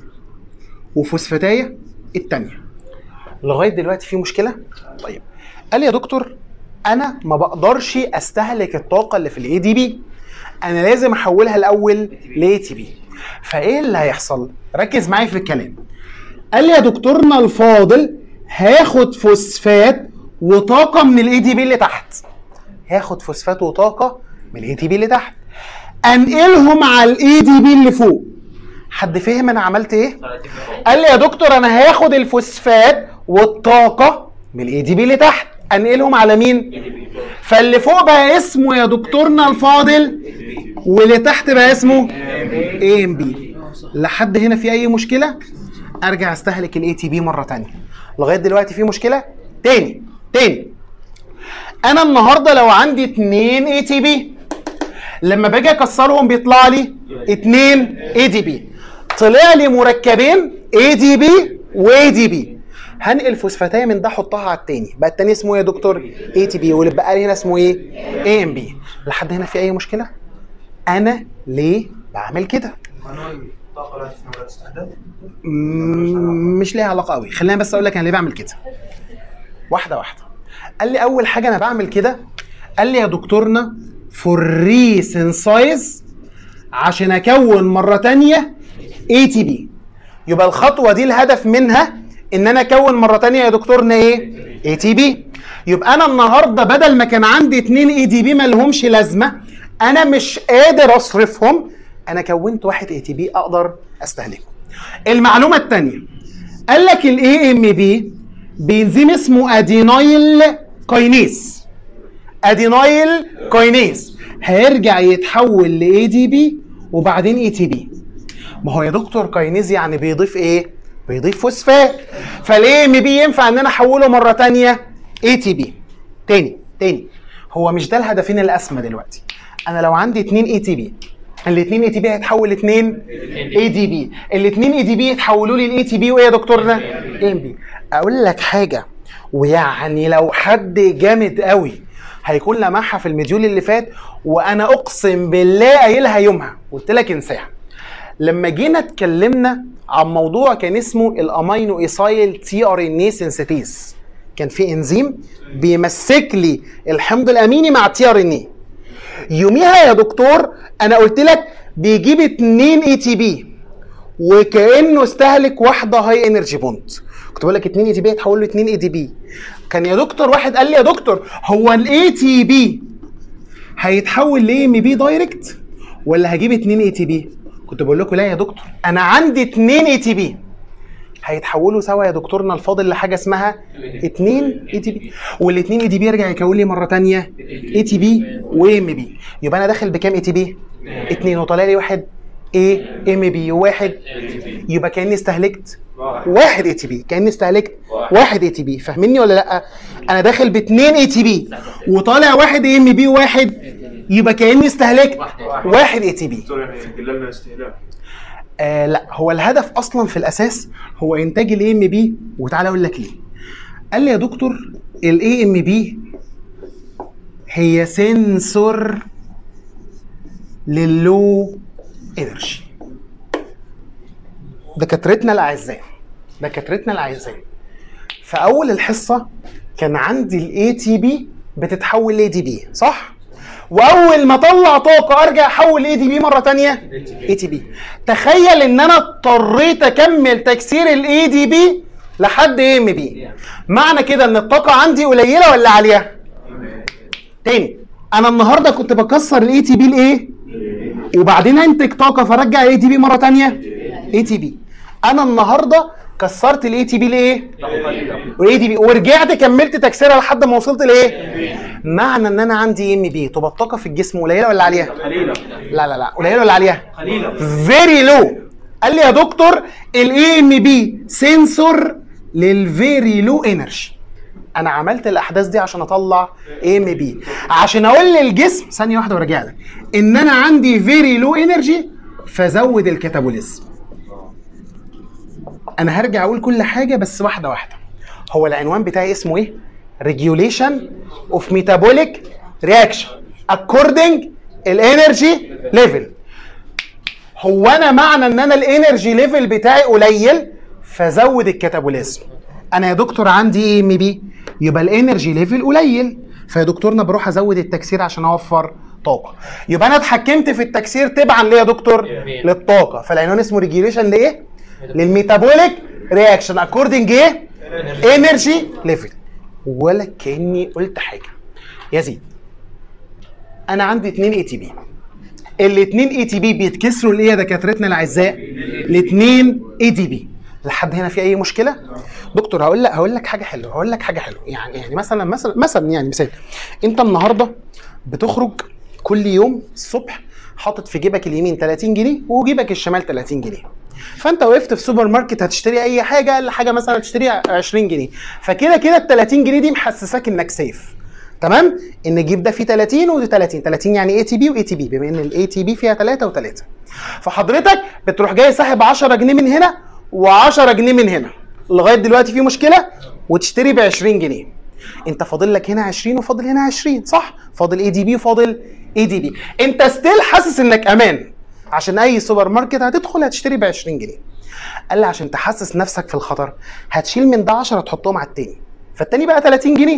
وفوسفاتايه الثانيه لغايه دلوقتي في مشكله طيب قال لي يا دكتور انا ما بقدرش استهلك الطاقه اللي في الاي دي بي انا لازم احولها الاول لاي تي بي فايه اللي هيحصل ركز معايا في الكلام قال لي يا دكتورنا الفاضل هاخد فوسفات وطاقه من الاي دي بي اللي تحت هاخد فوسفات وطاقه من الاي دي بي اللي تحت انقلهم على الاي دي بي اللي فوق حد فهم انا عملت ايه قال لي يا دكتور انا هاخد الفوسفات والطاقه من الاي دي بي اللي تحت انقلهم على مين فاللي فوق بقى اسمه يا دكتورنا الفاضل واللي تحت بقى اسمه اي ام بي لحد هنا في اي مشكله ارجع استهلك الاي تي بي مره تانية لغايه دلوقتي في مشكله تاني تاني انا النهارده لو عندي 2 اي تي بي لما باجي اكسرهم بيطلع لي 2 اي دي بي طلع لي مركبين اي دي بي واي دي بي هنقل فوسفاتايه من ده احطها على التاني بقى التاني اسمه ايه يا دكتور اي تي بي واللي بقى لي هنا اسمه ايه اي ام بي لحد هنا في اي مشكله انا ليه بعمل كده الطاقه لا تفنى ولا تستهدف مم، مش ليها علاقه قوي خلينا بس اقول لك انا ليه بعمل كده واحده واحده قال لي اول حاجه انا بعمل كده قال لي يا دكتورنا فور ريسنسايز عشان اكون مره تانية اي تي بي يبقى الخطوه دي الهدف منها ان انا اكون مره تانية يا دكتورنا ايه اي تي بي يبقى انا النهارده بدل ما كان عندي اتنين اي دي بي ما لهمش لازمه انا مش قادر اصرفهم انا كونت واحد اي تي بي اقدر استهلكه المعلومه الثانيه قال لك الاي ام بي بانزيم اسمه ادينايل كاينيز ادينايل كاينيز هيرجع يتحول لاي دي بي وبعدين اي تي بي ما هو يا دكتور كاينيز يعني بيضيف ايه بيضيف فوسفات فالاي ام بي ينفع ان انا احوله مره تانية اي تي بي تاني تاني هو مش ده الهدفين الاسمى دلوقتي انا لو عندي اتنين اي تي بي الاثنين اي تي بي هيتحول لاثنين اي دي بي الاثنين اي دي بي يتحولوا لي الاي تي بي وايه يا دكتورنا ام بي اقول لك حاجه ويعني لو حد جامد قوي هيكون لمحها في المديول اللي فات وانا اقسم بالله قايلها يومها قلت لك انساها لما جينا اتكلمنا عن موضوع كان اسمه الامينو ايسايل تي ار ان اي سنسيتيز كان في انزيم بيمسك لي الحمض الاميني مع تي ار ان اي يوميها يا دكتور انا قلت لك بيجيب 2 اي تي بي وكانه استهلك واحده هاي انرجي بوند كنت بقول لك 2 اي تي بي هتحول له 2 اي دي بي كان يا دكتور واحد قال لي يا دكتور هو الاي تي بي هيتحول لاي ام بي دايركت ولا هجيب 2 اي تي بي كنت بقول لكم لا يا دكتور انا عندي 2 اي تي بي هيتحولوا سوا يا دكتورنا الفاضل لحاجه اسمها 2 اي تي بي والاثنين اي تي بي يرجع يكون لي مره ثانيه اي تي بي وام بي يبقى انا داخل بكام اي تي بي؟ 2 وطالع لي واحد اي ام بي واحد يبقى كاني استهلكت واحد اي تي بي كاني استهلكت واحد اي تي بي فاهميني ولا لا؟ انا داخل باثنين اي تي بي وطالع واحد اي ام بي واحد يبقى كاني استهلكت واحد اي تي بي دكتور يعني سجل لنا استهلاك آه لا هو الهدف اصلا في الاساس هو انتاج الاي ام بي وتعالى اقول لك ليه قال لي يا دكتور الاي ام بي هي سنسور للو انرجي دكاترتنا الاعزاء دكاترتنا الاعزاء في اول الحصه كان عندي الاي تي بي بتتحول لاي دي بي صح واول ما اطلع طاقه ارجع احول اي دي بي مره تانية اي تي بي تخيل ان انا اضطريت اكمل تكسير الاي دي بي لحد ام بي معنى كده ان الطاقه عندي قليله ولا عاليه تاني انا النهارده كنت بكسر الاي تي بي لايه وبعدين انتج طاقه فرجع الاي تي بي مره تانية اي تي بي انا النهارده كسرت الاي تي بي لايه والاي تي بي ورجعت كملت تكسيرها لحد ما وصلت لايه معنى ان انا عندي ام بي تبقى الطاقه في الجسم قليله ولا عاليه قليلة لا لا لا قليله ولا عاليه قليلة فيري لو قال لي يا دكتور الاي ام بي سنسور للفيري لو انرجي انا عملت الاحداث دي عشان اطلع ام بي عشان اقول للجسم ثانيه واحده وراجع لك ان انا عندي فيري لو انرجي فزود الكاتابوليزم انا هرجع اقول كل حاجه بس واحده واحده هو العنوان بتاعي اسمه ايه ريجوليشن اوف ميتابوليك رياكشن اكوردنج الانرجي ليفل هو انا معنى ان انا الانرجي ليفل بتاعي قليل فزود الكاتابوليزم انا يا دكتور عندي ايه ام بي يبقى الانرجي ليفل قليل فيا دكتورنا بروح ازود التكسير عشان اوفر طاقه يبقى انا اتحكمت في التكسير تبعا ليه يا دكتور للطاقه فالعنوان اسمه ريجيوليشن لايه للميتابوليك رياكشن اكوردنج ايه انرجي ليفل ولا كاني قلت حاجه يا زيد انا عندي 2 اي تي بي الاثنين اي تي بي بيتكسروا لايه يا دكاترتنا الاعزاء الاثنين اي دي بي لحد هنا في اي مشكله دكتور هقول لك هقول لك حاجه حلوه هقول لك حاجه حلوه يعني يعني مثلا مثلا مثلا يعني مثال انت النهارده بتخرج كل يوم الصبح حاطط في جيبك اليمين 30 جنيه وجيبك الشمال 30 جنيه فانت وقفت في سوبر ماركت هتشتري اي حاجه اقل حاجه مثلا هتشتريها 20 جنيه فكده كده ال 30 جنيه دي محسساك انك سيف تمام ان الجيب ده فيه 30 ودي 30 30 يعني اي تي بي واي تي بي بما ان الاي تي بي فيها 3 و3 فحضرتك بتروح جاي ساحب 10 جنيه من هنا و10 جنيه من هنا لغايه دلوقتي في مشكله وتشتري ب 20 جنيه انت فاضل لك هنا 20 وفاضل هنا 20 صح فاضل اي دي بي وفاضل اي دي بي انت ستيل حاسس انك امان عشان اي سوبر ماركت هتدخل هتشتري ب 20 جنيه قال لي عشان تحسس نفسك في الخطر هتشيل من ده 10 تحطهم على التاني فالتاني بقى 30 جنيه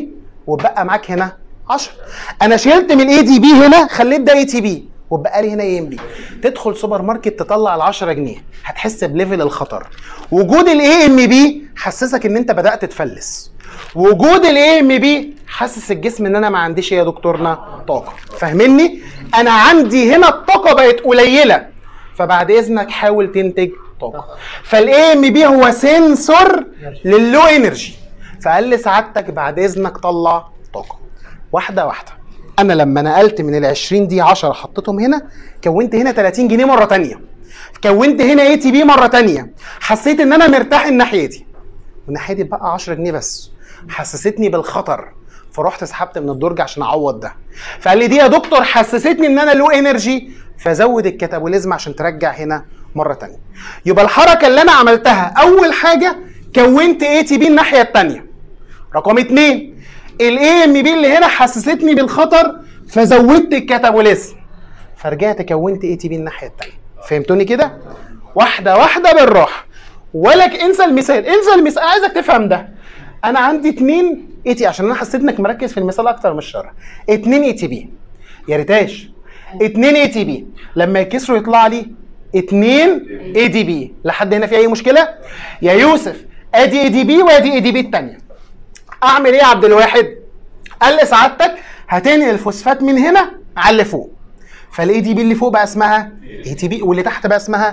وبقى معاك هنا 10 انا شلت من الاي دي بي هنا خليت ده اي تي بي وبقى لي هنا اي ام بي تدخل سوبر ماركت تطلع ال 10 جنيه هتحس بليفل الخطر وجود الاي ام بي حسسك ان انت بدات تفلس وجود الاي ام بي حسس الجسم ان انا ما عنديش يا دكتورنا طاقه فاهمني انا عندي هنا الطاقه بقت قليله فبعد اذنك حاول تنتج طاقه فالاي ام بي هو سنسور لللو انرجي فقال لي سعادتك بعد اذنك طلع طاقه واحده واحده انا لما نقلت من ال 20 دي 10 حطيتهم هنا كونت هنا 30 جنيه مره تانية كونت هنا اي تي بي مره تانية حسيت ان انا مرتاح الناحيه دي والناحيه دي بقى 10 جنيه بس حسستني بالخطر فرحت سحبت من الدرج عشان اعوض ده فقال لي دي يا دكتور حسستني ان انا لو انرجي فزود الكتابوليزم عشان ترجع هنا مره تانية يبقى الحركه اللي انا عملتها اول حاجه كونت اي تي بي الناحيه التانية رقم اتنين الاي ام بي اللي هنا حسستني بالخطر فزودت الكتابوليزم فرجعت كونت اي تي بي الناحيه التانية فهمتوني كده واحده واحده بالراحه ولك انسى المثال انسى المثال انا عايزك تفهم ده انا عندي اتنين اي تي عشان انا حسيت انك مركز في المثال اكتر من الشرح اتنين اي تي بي يا ريتاش اتنين اي تي بي لما يكسروا يطلع لي اتنين اي دي بي لحد هنا في اي مشكله يا يوسف ادي اي دي بي وادي اي دي بي التانيه اعمل ايه يا عبد الواحد قال لي سعادتك هتنقل الفوسفات من هنا على اللي فوق فالاي دي بي اللي فوق بقى اسمها اي تي بي واللي تحت بقى اسمها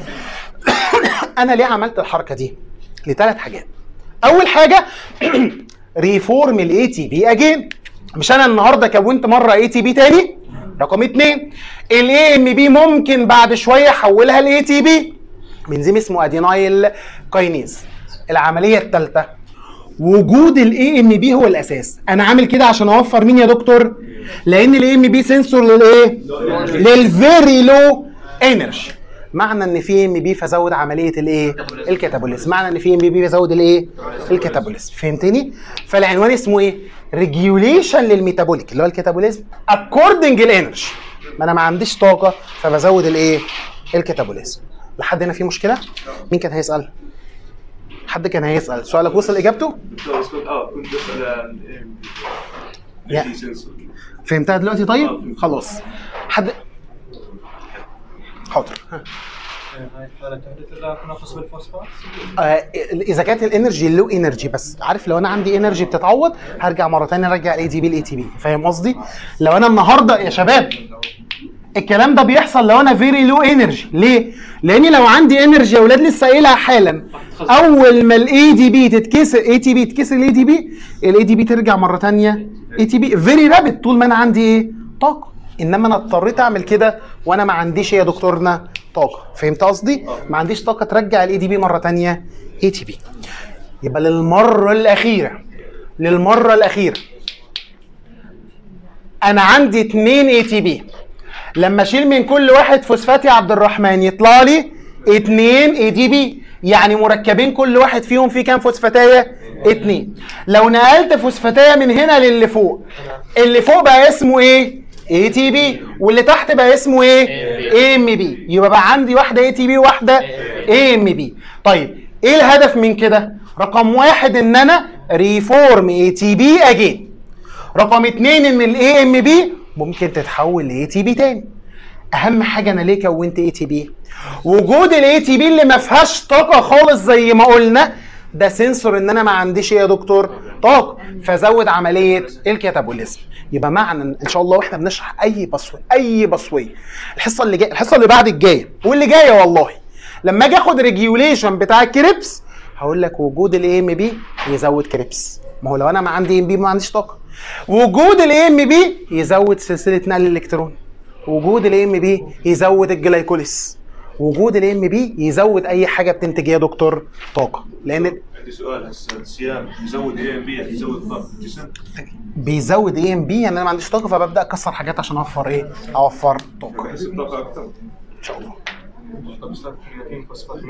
انا ليه عملت الحركه دي لثلاث حاجات اول حاجه ريفورم الاي تي بي اجين مش انا النهارده كونت مره اي تي بي تاني رقم اتنين الاي ام بي ممكن بعد شويه احولها لاي تي بي بنزيم اسمه ادينايل كاينيز العمليه الثالثه وجود الاي ام بي هو الاساس انا عامل كده عشان اوفر مين يا دكتور لان الاي ام بي سنسور للايه للفيري لو انرجي معنى ان في ام بي فزود عمليه الايه الكاتابوليزم معنى ان في ام بي فزود الايه الكاتابوليزم فهمتني فالعنوان اسمه ايه ريجيوليشن للميتابوليك اللي هو الكاتابوليزم اكوردنج الانرجي ما انا ما عنديش طاقه فبزود الايه الكاتابوليزم لحد هنا في مشكله مين كان هيسال حد كان هيسال سؤالك وصل اجابته دكتور بس كنت اه كنت بسال عن يا. اي سنسور فهمتها دلوقتي طيب خلاص حد حاضر ها. هاي الحالة تحدث إذا تناقص بالفوسفات؟ آه، اذا كانت الانرجي لو انرجي بس عارف لو انا عندي انرجي بتتعوض هرجع مره ثانيه ارجع الاي دي بي الاي تي بي فاهم قصدي لو انا النهارده يا شباب الكلام ده بيحصل لو انا فيري لو انرجي ليه لاني لو عندي انرجي يا اولاد لسه قايلها حالا اول ما الاي دي بي تتكسر اي تي بي تتكسر الاي دي بي الاي دي بي ترجع مره ثانيه اي تي بي فيري رابid طول ما انا عندي ايه طاقه انما انا اضطريت اعمل كده وانا ما عنديش إيه يا دكتورنا طاقه فهمت قصدي ما عنديش طاقه ترجع الاي دي بي مره ثانيه اي تي بي يبقى للمره الاخيره للمره الاخيره انا عندي اتنين اي تي بي لما اشيل من كل واحد فوسفات يا عبد الرحمن يطلع لي اتنين اي دي بي يعني مركبين كل واحد فيهم فيه كام فوسفاتايه اتنين لو نقلت فوسفاتايه من هنا للي فوق اللي فوق بقى اسمه ايه اي تي بي واللي تحت بقى اسمه ايه اي ام بي يبقى بقى عندي واحده اي تي بي وواحده اي ام بي طيب ايه الهدف من كده رقم واحد ان انا ريفورم اي تي بي اجين رقم اتنين ان الاي ام بي ممكن تتحول لاي تي بي تاني اهم حاجه انا ليه كونت اي تي بي وجود الاي تي بي اللي ما فيهاش طاقه خالص زي ما قلنا ده سنسور ان انا ما عنديش إيه يا دكتور طاقه فزود عمليه الكاتابوليزم يبقى معنى إن- ان شاء الله واحنا بنشرح اي بصوي اي بصوي الحصه اللي جايه الحصه اللي بعد الجايه واللي جايه والله لما اجي اخد ريجيوليشن بتاع الكريبس هقول لك وجود الاي ام بي يزود كريبس ما هو لو انا ما عندي ام بي ما عنديش طاقه وجود الاي ام بي يزود سلسله نقل الالكترون وجود الاي ام بي يزود الجلايكوليس وجود الاي ام بي يزود اي حاجه بتنتج إيه يا دكتور طاقه لان عندي سؤال هسه الصيام يزود اي ام بي يزود طاقه الجسم بيزود اي ام بي يعني انا ما عنديش طاقه فببدا اكسر حاجات عشان اوفر ايه اوفر طاقه بحس بطاقه اكثر ان شاء الله طب استاذ كرياتين فوسفات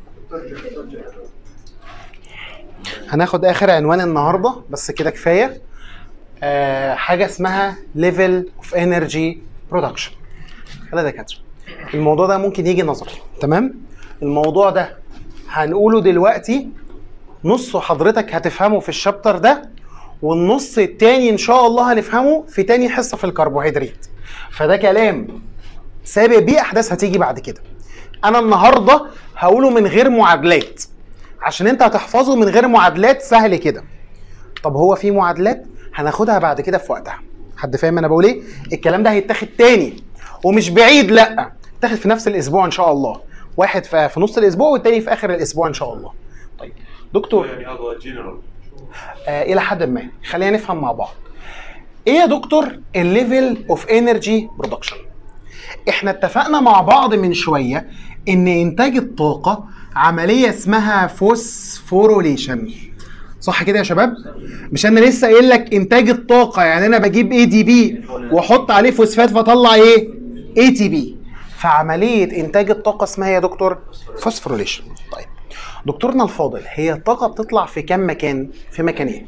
هناخد اخر عنوان النهارده بس كده كفايه آه حاجه اسمها ليفل اوف انرجي برودكشن يلا يا دكاتره الموضوع ده ممكن يجي نظري تمام الموضوع ده هنقوله دلوقتي نصه حضرتك هتفهمه في الشابتر ده والنص التاني ان شاء الله هنفهمه في تاني حصه في الكربوهيدرات فده كلام سابق بيه احداث هتيجي بعد كده انا النهارده هقوله من غير معادلات عشان انت هتحفظه من غير معادلات سهل كده طب هو في معادلات هناخدها بعد كده في وقتها حد فاهم انا بقول ايه الكلام ده هيتاخد تاني ومش بعيد لا تاخد في نفس الاسبوع ان شاء الله واحد في في نص الاسبوع والتاني في اخر الاسبوع ان شاء الله طيب دكتور يعني هذا جنرال آه الى حد ما خلينا نفهم مع بعض ايه يا دكتور الليفل اوف انرجي برودكشن احنا اتفقنا مع بعض من شويه ان انتاج الطاقه عمليه اسمها فوسفوريليشن صح كده يا شباب مش انا لسه قايل لك انتاج الطاقه يعني انا بجيب اي دي بي واحط عليه فوسفات فاطلع ايه اي تي بي فعمليه انتاج الطاقه اسمها إيه يا دكتور فوسفوريليشن طيب دكتورنا الفاضل هي الطاقه بتطلع في كام مكان في مكانين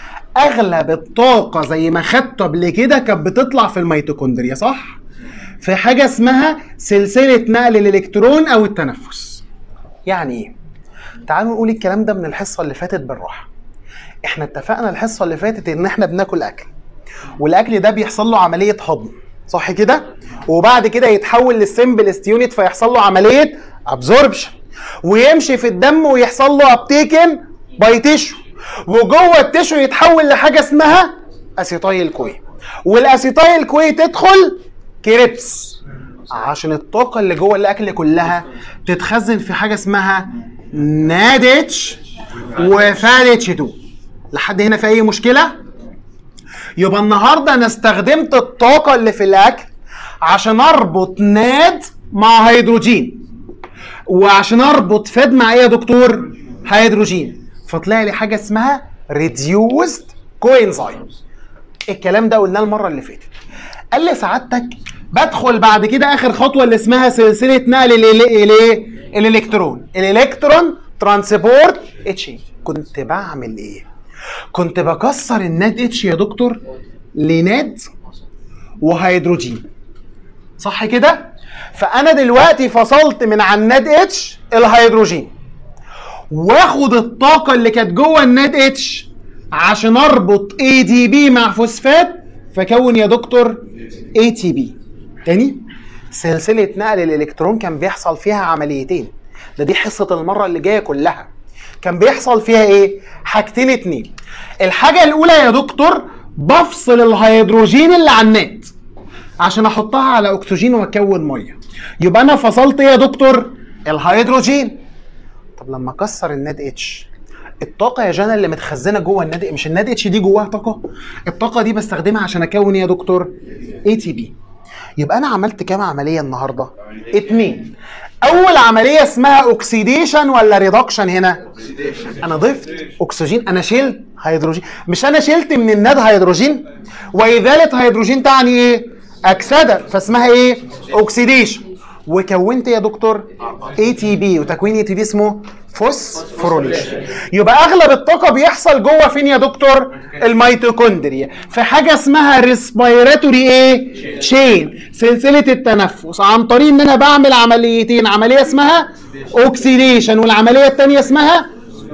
اغلب الطاقه زي ما خدته قبل كده كانت بتطلع في الميتوكوندريا صح في حاجه اسمها سلسله نقل الالكترون او التنفس يعني ايه تعالوا نقول الكلام ده من الحصه اللي فاتت بالراحه احنا اتفقنا الحصه اللي فاتت ان احنا بناكل اكل والاكل ده بيحصل له عمليه هضم صح كده وبعد كده يتحول للسمبلست يونت فيحصل له عمليه ابزوربشن ويمشي في الدم ويحصل له ابتيكن باي تيشو وجوه التيشو يتحول لحاجه اسمها اسيتايل كوي والاسيتايل كوي تدخل كريبس عشان الطاقه اللي جوه الاكل كلها تتخزن في حاجه اسمها نادتش وفالتش 2 لحد هنا في اي مشكله يبقى النهارده انا استخدمت الطاقه اللي في الاكل عشان اربط ناد مع هيدروجين وعشان اربط فاد مع ايه يا دكتور هيدروجين فطلع لي حاجه اسمها ريديوزد كوينزايم الكلام ده قلناه المره اللي فاتت قال لي سعادتك بدخل بعد كده اخر خطوه اللي اسمها سلسله نقل الايه الالكترون الالكترون ترانسبورت اتش كنت بعمل ايه كنت بكسر الناد اتش يا دكتور لناد وهيدروجين صح كده فانا دلوقتي فصلت من على الناد اتش الهيدروجين واخد الطاقه اللي كانت جوه الناد اتش عشان اربط اي دي بي مع فوسفات فكون يا دكتور اي تي بي تاني سلسله نقل الالكترون كان بيحصل فيها عمليتين ده دي حصه المره اللي جايه كلها كان بيحصل فيها ايه حاجتين اتنين الحاجه الاولى يا دكتور بفصل الهيدروجين اللي على النات عشان احطها على اكسجين واكون ميه يبقى انا فصلت ايه يا دكتور الهيدروجين طب لما اكسر الناد اتش الطاقه يا جانا اللي متخزنه جوه الناد مش الناد اتش دي جواها طاقه الطاقه دي بستخدمها عشان اكون ايه يا دكتور اي تي بي يبقى انا عملت كام عمليه النهارده اتنين اول عمليه اسمها اوكسيديشن ولا ريدكشن هنا انا ضفت اكسجين انا شلت هيدروجين مش انا شلت من الناد هيدروجين واذاله هيدروجين تعني ايه اكسده فاسمها ايه اوكسيديشن وكونت يا دكتور اي تي بي وتكوين اي تي بي اسمه فوسفوريليشن يبقى اغلب الطاقه بيحصل جوه فين يا دكتور الميتوكوندريا في حاجه اسمها ريسبيراتوري ايه تشين سلسله التنفس عن طريق ان انا بعمل عمليتين عمليه اسمها اوكسيديشن والعمليه الثانيه اسمها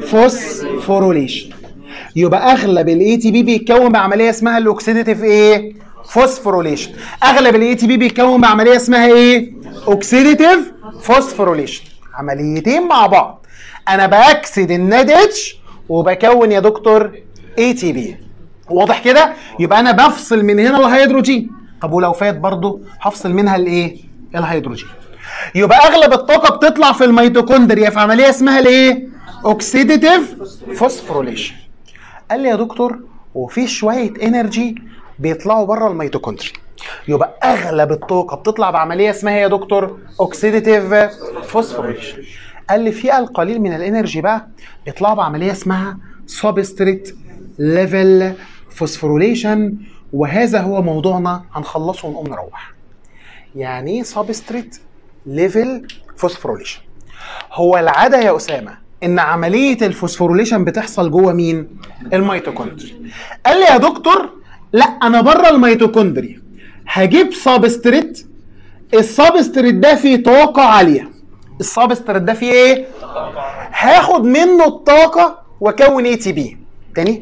فوسفوريليشن يبقى اغلب الاي تي بي بيتكون بعمليه اسمها الاوكسيديتيف ايه فوسفوريليشن اغلب الاي تي بي بيتكون بعمليه اسمها ايه اوكسيديتيف فوسفوريليشن عمليتين مع بعض انا باكسد الناد اتش وبكون يا دكتور اي تي بي واضح كده يبقى انا بفصل من هنا الهيدروجين طب ولو فات برضو هفصل منها الايه الهيدروجين يبقى اغلب الطاقه بتطلع في الميتوكوندريا في عمليه اسمها الايه اوكسيديتيف فوسفوريليشن قال لي يا دكتور وفي شويه انرجي بيطلعوا بره الميتوكوندريا يبقى اغلب الطاقه بتطلع بعمليه اسمها يا دكتور اوكسيديتيف فوسفوريليشن قال لي في القليل من الانرجي بقى بيطلعوا بعمليه اسمها سبستريت ليفل فوسفوريليشن وهذا هو موضوعنا هنخلصه ونقوم نروح يعني ايه سبستريت ليفل فوسفوريليشن هو العاده يا اسامه ان عمليه الفوسفوريليشن بتحصل جوه مين الميتوكوندريا قال لي يا دكتور لا انا بره الميتوكوندريا هجيب سبستريت السبستريت ده فيه طاقه عاليه السبستريت ده فيه ايه هاخد منه الطاقه واكون اي تي بي تاني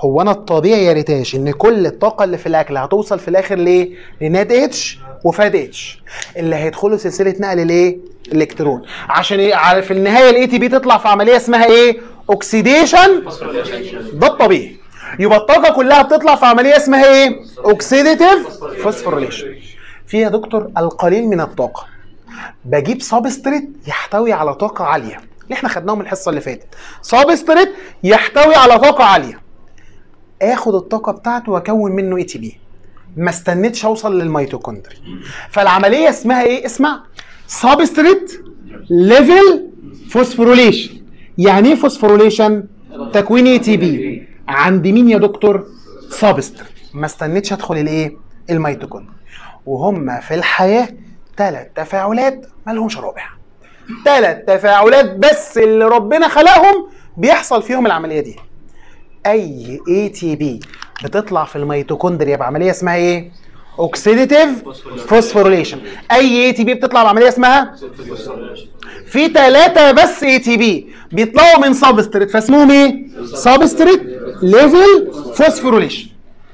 هو انا الطبيعي يا ريتاش ان كل الطاقه اللي في الاكل هتوصل في الاخر ليه لناد اتش وفاد اتش اللي هيدخلوا سلسله نقل الايه الالكترون عشان إيه؟ على- في النهايه الاي تي بي تطلع في عمليه اسمها ايه اوكسيديشن ده الطبيعي يبقى الطاقه كلها بتطلع في عمليه اسمها ايه اوكسيديتيف فوسفوريليشن فيها دكتور القليل من الطاقه بجيب سابستريت يحتوي على طاقه عاليه اللي احنا خدناهم الحصه اللي فاتت سابستريت يحتوي على طاقه عاليه اخد الطاقه بتاعته واكون منه اي تي بي ما استنيتش اوصل للميتوكوندري فالعمليه اسمها ايه اسمها سابستريت ليفل فوسفوريليشن يعني ايه فوسفوريليشن تكوين اي تي بي عند مين يا دكتور سابستريت ما استنيتش ادخل الايه الميتوكوندري وهم في الحياه ثلاث تفاعلات ما لهمش رابع ثلاث تفاعلات بس اللي ربنا خلقهم بيحصل فيهم العمليه دي اي اي تي بي بتطلع في الميتوكوندريا بعمليه اسمها ايه اوكسيديتيف فوسفوريليشن اي اي تي بي بتطلع بعمليه اسمها في ثلاثة بس اي تي بي بيطلعوا من سابستريت فاسمهم ايه؟ سابستريت ليفل فوسفوريليشن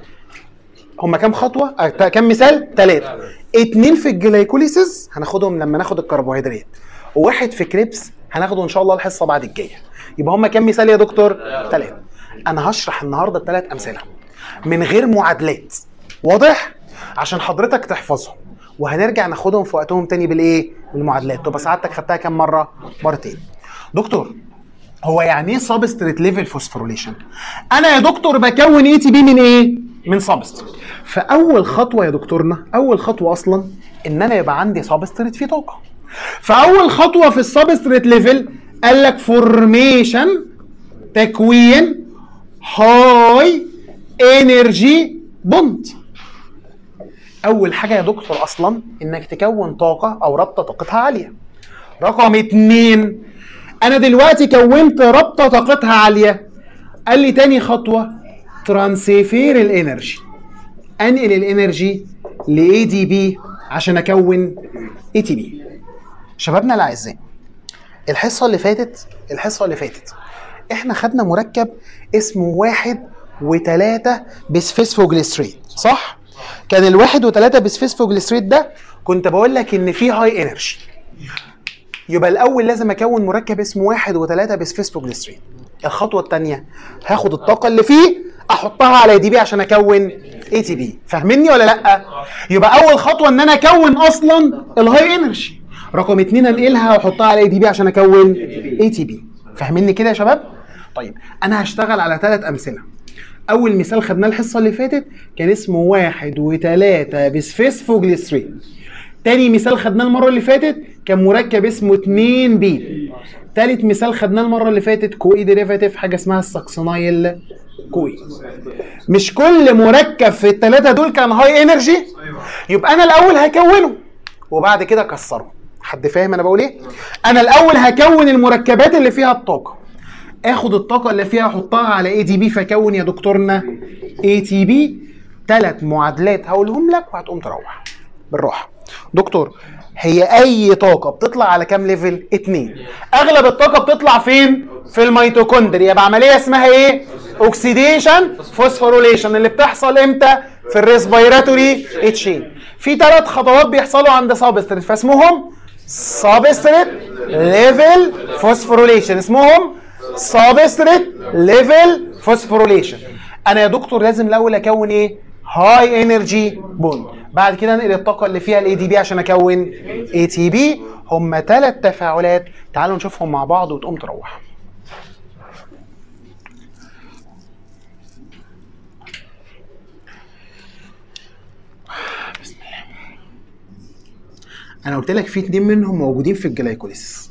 هما كام خطوة؟ آه، تا- كام مثال؟ ثلاثة اتنين في الجلايكوليسيس هناخدهم لما ناخد الكربوهيدرات وواحد في كريبس هناخده ان شاء الله الحصة بعد الجاية يبقى هما كام مثال يا دكتور؟ ثلاثة انا هشرح النهاردة الثلاث امثلة من غير معادلات واضح؟ عشان حضرتك تحفظهم وهنرجع ناخدهم في وقتهم تاني بالايه؟ بالمعادلات تبقى سعادتك خدتها كام مرة؟ مرتين دكتور هو يعني ايه سبستريت ليفل فوسفوريليشن؟ انا يا دكتور بكون اي تي بي من ايه؟ من سبستريت. فاول خطوه يا دكتورنا اول خطوه اصلا ان انا يبقى عندي سبستريت فيه طاقه. فاول خطوه في السبستريت ليفل قال لك فورميشن تكوين هاي انرجي بوند. اول حاجه يا دكتور اصلا انك تكون طاقه او رابطه طاقتها عاليه. رقم اتنين انا دلوقتي كونت رابطه طاقتها عاليه قال لي تاني خطوه ترانسفير الانرجي انقل الانرجي لاي دي بي عشان اكون اي تي بي شبابنا الاعزاء الحصه اللي فاتت الحصه اللي فاتت احنا خدنا مركب اسمه واحد وتلاتة بسفسفوجليسريت صح؟ كان الواحد وتلاتة بسفسفوجليسريت ده كنت بقول لك ان فيه هاي انرجي يبقى الاول لازم اكون مركب اسمه واحد وثلاثة بسفسفوجليسرين الخطوه الثانيه هاخد الطاقه اللي فيه احطها على دي بي عشان اكون اي تي بي فاهمني ولا لا يبقى اول خطوه ان انا اكون اصلا الهاي انرجي رقم اتنين انقلها واحطها على اي دي بي عشان اكون اي تي بي فاهميني كده يا شباب طيب انا هشتغل على ثلاث امثله اول مثال خدناه الحصه اللي فاتت كان اسمه واحد وثلاثة بسفسفوجليسرين تاني مثال خدناه المره اللي فاتت كان مركب اسمه 2 بي تالت مثال خدناه المره اللي فاتت كوي ديريفاتيف حاجه اسمها الساكسونايل كوي مش كل مركب في الثلاثه دول كان هاي انرجي يبقى انا الاول هكونه وبعد كده اكسره حد فاهم انا بقول ايه انا الاول هكون المركبات اللي فيها الطاقه اخد الطاقه اللي فيها احطها على اي دي بي فكون يا دكتورنا اي تي بي ثلاث معادلات هقولهم لك وهتقوم تروح بالراحه دكتور هي اي طاقه بتطلع على كام ليفل اتنين اغلب الطاقه بتطلع فين في الميتوكوندريا بعمليه اسمها ايه اوكسيديشن فوسفوريليشن اللي بتحصل امتى في الريسبيراتوري تشين في ثلاث خطوات بيحصلوا عند سابستريت فاسمهم سابستريت ليفل فوسفوريليشن اسمهم سابستريت ليفل فوسفوريليشن انا يا دكتور لازم الاول اكون ايه هاي انرجي بوند بعد كده انقل الطاقه اللي فيها الاي دي بي عشان اكون اي تي بي هم ثلاث تفاعلات تعالوا نشوفهم مع بعض وتقوم تروح بسم الله انا قلت لك في اتنين منهم موجودين في الجلايكوليسيس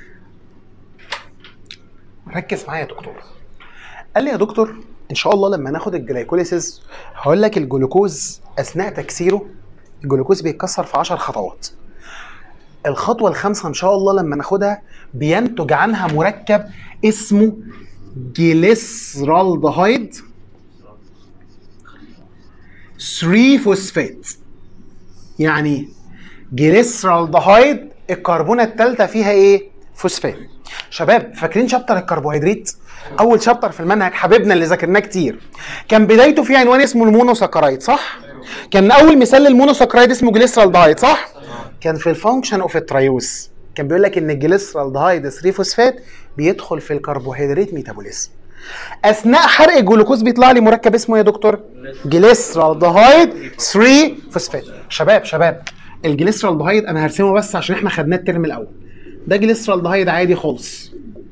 ركز معايا يا دكتور قال لي يا دكتور ان شاء الله لما ناخد الجلايكوليسيس هقول لك الجلوكوز اثناء تكسيره الجلوكوز بيتكسر في 10 خطوات الخطوه الخامسه ان شاء الله لما ناخدها بينتج عنها مركب اسمه جليسرالدهايد 3 فوسفات يعني جليسرالدهايد الكربونه الثالثه فيها ايه فوسفات شباب فاكرين شابتر الكربوهيدرات اول شابتر في المنهج حبيبنا اللي ذاكرناه كتير كان بدايته في عنوان اسمه المونوساكرايد صح كان اول مثال للمونوساكرايد اسمه جليسرالدهايد صح كان في الفانكشن اوف التريوس كان بيقول لك ان الجليسرالدهايد 3 فوسفات بيدخل في الكربوهيدرات ميتابوليزم اثناء حرق الجلوكوز بيطلع لي مركب اسمه إيه يا دكتور جليسرالدهايد 3 فوسفات شباب شباب الجليسرالدهايد انا هرسمه بس عشان احنا خدناه الترم الاول ده جليسرالدهايد عادي خالص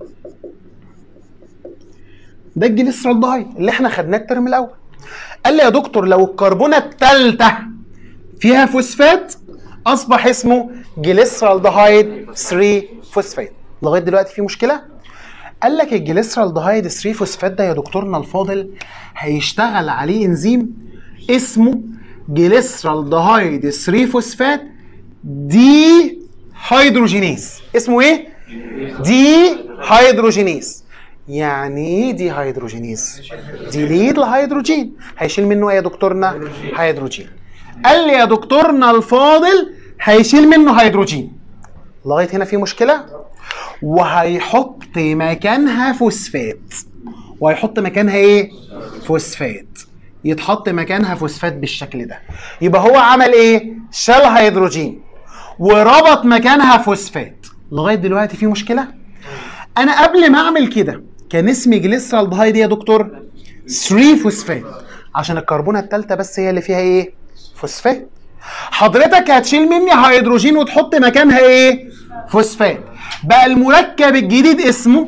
ده الجليسرالدهايد اللي احنا خدناه الترم الاول قال لي يا دكتور لو الكربونه الثالثه فيها فوسفات اصبح اسمه جليسرالدهايد 3 فوسفات لغايه دلوقتي في مشكله قال لك الجليسرالدهايد 3 فوسفات ده يا دكتورنا الفاضل هيشتغل عليه انزيم اسمه جليسرالدهايد 3 فوسفات دي هيدروجينيز اسمه ايه دي هيدروجينيز يعني ايه دي هيدروجينيز ديليد الهيدروجين هيشيل منه ايه يا دكتورنا هيدروجين قال لي يا دكتورنا الفاضل هيشيل منه هيدروجين لغايه هنا في مشكله وهيحط مكانها فوسفات وهيحط مكانها ايه فوسفات يتحط مكانها فوسفات بالشكل ده يبقى هو عمل ايه شال هيدروجين وربط مكانها فوسفات لغايه دلوقتي في مشكله انا قبل ما اعمل كده كان اسمي جليسرالدهايد يا دكتور 3 فوسفات عشان الكربونه الثالثه بس هي اللي فيها ايه فوسفات حضرتك هتشيل مني هيدروجين وتحط مكانها ايه فوسفات بقى المركب الجديد اسمه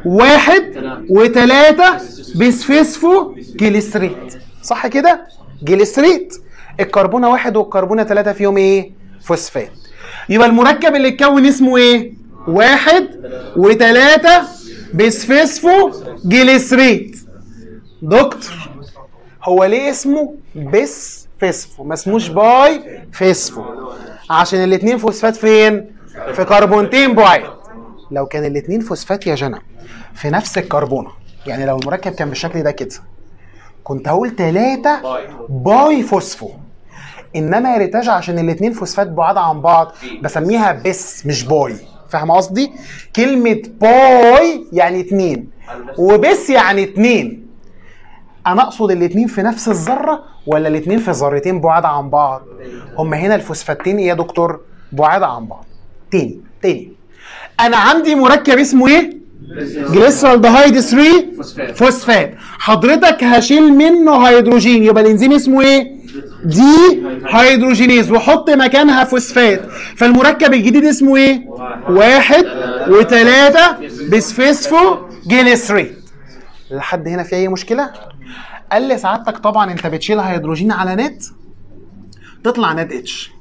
واحد وتلاتة بسفسفو جليسريت صح كده جليسريت الكربونه واحد والكربونه تلاتة فيهم ايه فوسفات يبقى المركب اللي اتكون اسمه ايه واحد وتلاتة بسفسفو جليسريت دكتور هو ليه اسمه بس فسفو ما اسموش باي فسفو عشان الاتنين فوسفات فين في كربونتين بعيد لو كان الاتنين فوسفات يا جنى في نفس الكربونه يعني لو المركب كان بالشكل ده كده كنت هقول تلاتة باي فوسفو انما يا ريتاج عشان الاتنين فوسفات بعاد عن بعض بسميها بس مش باي فاهم قصدي كلمة باي يعني اتنين وبس يعني اتنين انا اقصد الاتنين في نفس الذره ولا الاتنين في ذرتين بعاد عن بعض هم هنا الفوسفاتين ايه يا دكتور بعاد عن بعض تاني تاني انا عندي مركب اسمه ايه جليسرالدهايد 3 فوسفات حضرتك هشيل منه هيدروجين يبقى الانزيم اسمه ايه دي هيدروجينيز وحط مكانها فوسفات فالمركب الجديد اسمه ايه واحد وثلاثة بسفسفو جليسريت لحد هنا في اي مشكله قال لي سعادتك طبعا انت بتشيل هيدروجين على نت تطلع نت اتش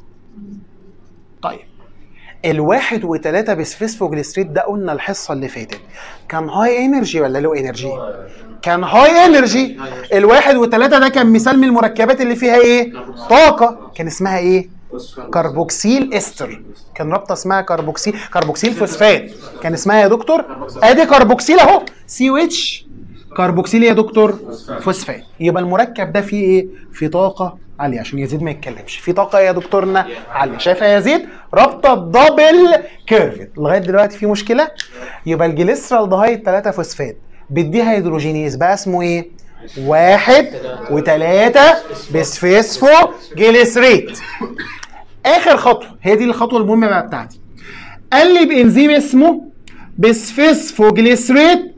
طيب الواحد وتلاتة بسفسفوجليسريت ده قلنا الحصة اللي فاتت كان هاي انرجي ولا لو انرجي؟ كان هاي انرجي الواحد وتلاتة ده كان مثال من المركبات اللي فيها ايه؟ طاقة كان اسمها ايه؟ كربوكسيل استر كان رابطه اسمها كربوكسيل كربوكسيل فوسفات كان اسمها يا دكتور ادي كربوكسيل اهو سي او اتش كربوكسيل يا دكتور فوسفات يبقى المركب ده فيه ايه فيه طاقه عاليه عشان يزيد ما يتكلمش في طاقه يا دكتورنا عاليه شايفه يا يزيد رابطه دبل كيرفت لغايه دلوقتي في مشكله يبقى الجليسرالدهايد 3 فوسفات بدي هيدروجينيز بقى اسمه ايه واحد وتلاتة بسفسفو جليسريت اخر خطوه هي دي الخطوه المهمه بقى بتاعتي قال لي بانزيم اسمه بسفسفو جليسريت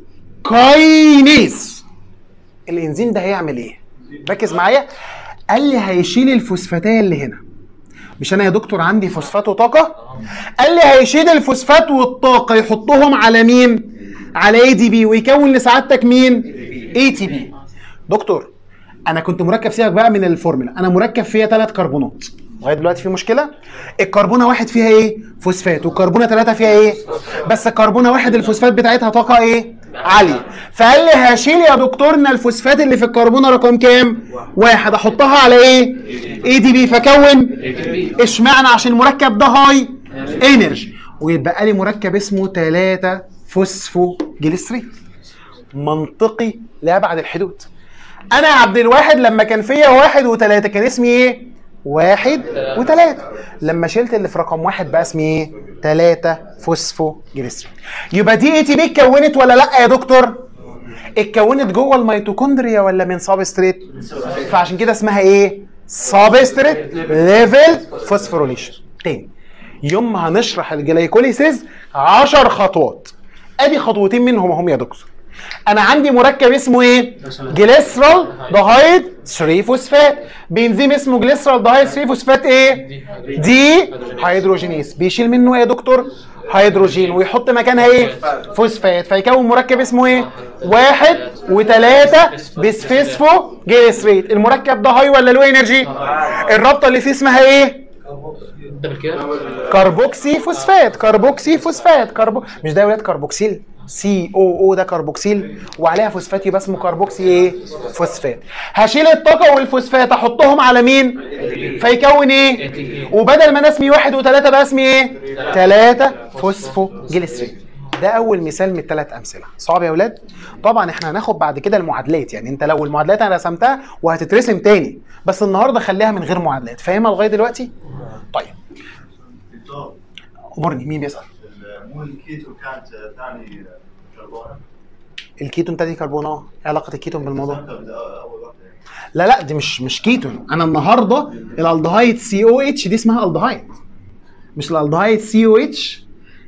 كاينيز الانزيم ده هيعمل ايه ركز معايا قال لي هيشيل الفوسفاتيه اللي هنا مش انا يا دكتور عندي فوسفات وطاقه قال لي هيشيل الفوسفات والطاقه يحطهم على مين على اي دي بي ويكون لسعادتك مين اي تي بي دكتور انا كنت مركب سيبك بقى من الفورمولا انا مركب فيها ثلاث كربونات لغايه دلوقتي في مشكله الكربونه واحد فيها ايه فوسفات والكربونه ثلاثه فيها ايه بس الكربونه واحد الفوسفات بتاعتها طاقه ايه عاليه فقال لي هشيل يا دكتورنا الفوسفات اللي في الكربونه رقم كام واحد احطها على ايه اي دي بي فكون اشمعنى عشان المركب ده هاي انرجي ويبقى لي مركب اسمه 3 فوسفو جليسريت منطقي لابعد الحدود انا يا عبد الواحد لما كان فيا واحد وثلاثه كان اسمي ايه واحد وتلاتة لما شلت اللي في رقم واحد بقى اسمي ايه؟ تلاتة فوسفو جليسرين يبقى دي اي تي بي اتكونت ولا لا يا دكتور؟ اتكونت جوه الميتوكوندريا ولا من سابستريت؟ فعشان كده اسمها ايه؟ سابستريت ليفل فوسفوريليشن تاني يوم ما هنشرح الجلايكوليسيس 10 خطوات ادي خطوتين منهم هم يا دكتور انا عندي مركب اسمه ايه جليسرال دهايد 3 فوسفات بنزيم اسمه جليسرال دهايد 3 فوسفات ايه دي هيدروجينيز بيشيل منه ايه يا دكتور هيدروجين ويحط مكانها ايه فوسفات فيكون مركب اسمه ايه واحد وثلاثة بسفسفو جليسريت المركب ده هاي ولا لو انرجي الرابطة اللي فيه اسمها ايه دبل كده كربوكسي فوسفات كربوكسي فوسفات كربو مش ده يا ولاد كربوكسيل سي او او ده كربوكسيل وعليها فوسفات يبقى اسمه كربوكسي ايه فوسفات هشيل الطاقه والفوسفات احطهم على مين فيكون ايه وبدل ما انا اسمي واحد وثلاثه بقى اسمي ايه ثلاثه فوسفو جليسرين ده اول مثال من الثلاث امثله صعب يا اولاد طبعا احنا هناخد بعد كده المعادلات يعني انت لو المعادلات انا رسمتها وهتترسم تاني بس النهارده خليها من غير معادلات فاهمها لغايه دلوقتي طيب دكتور امرني مين بيسال مو الكيتو كانت ثاني كربونه الكيتون تاني كربونات ايه علاقه الكيتون بالموضوع كانت اول واحده يعني. لا لا دي مش مش كيتون انا النهارده الالدهايد سي او اتش دي اسمها الدهايد مش الالدهايد سي او اتش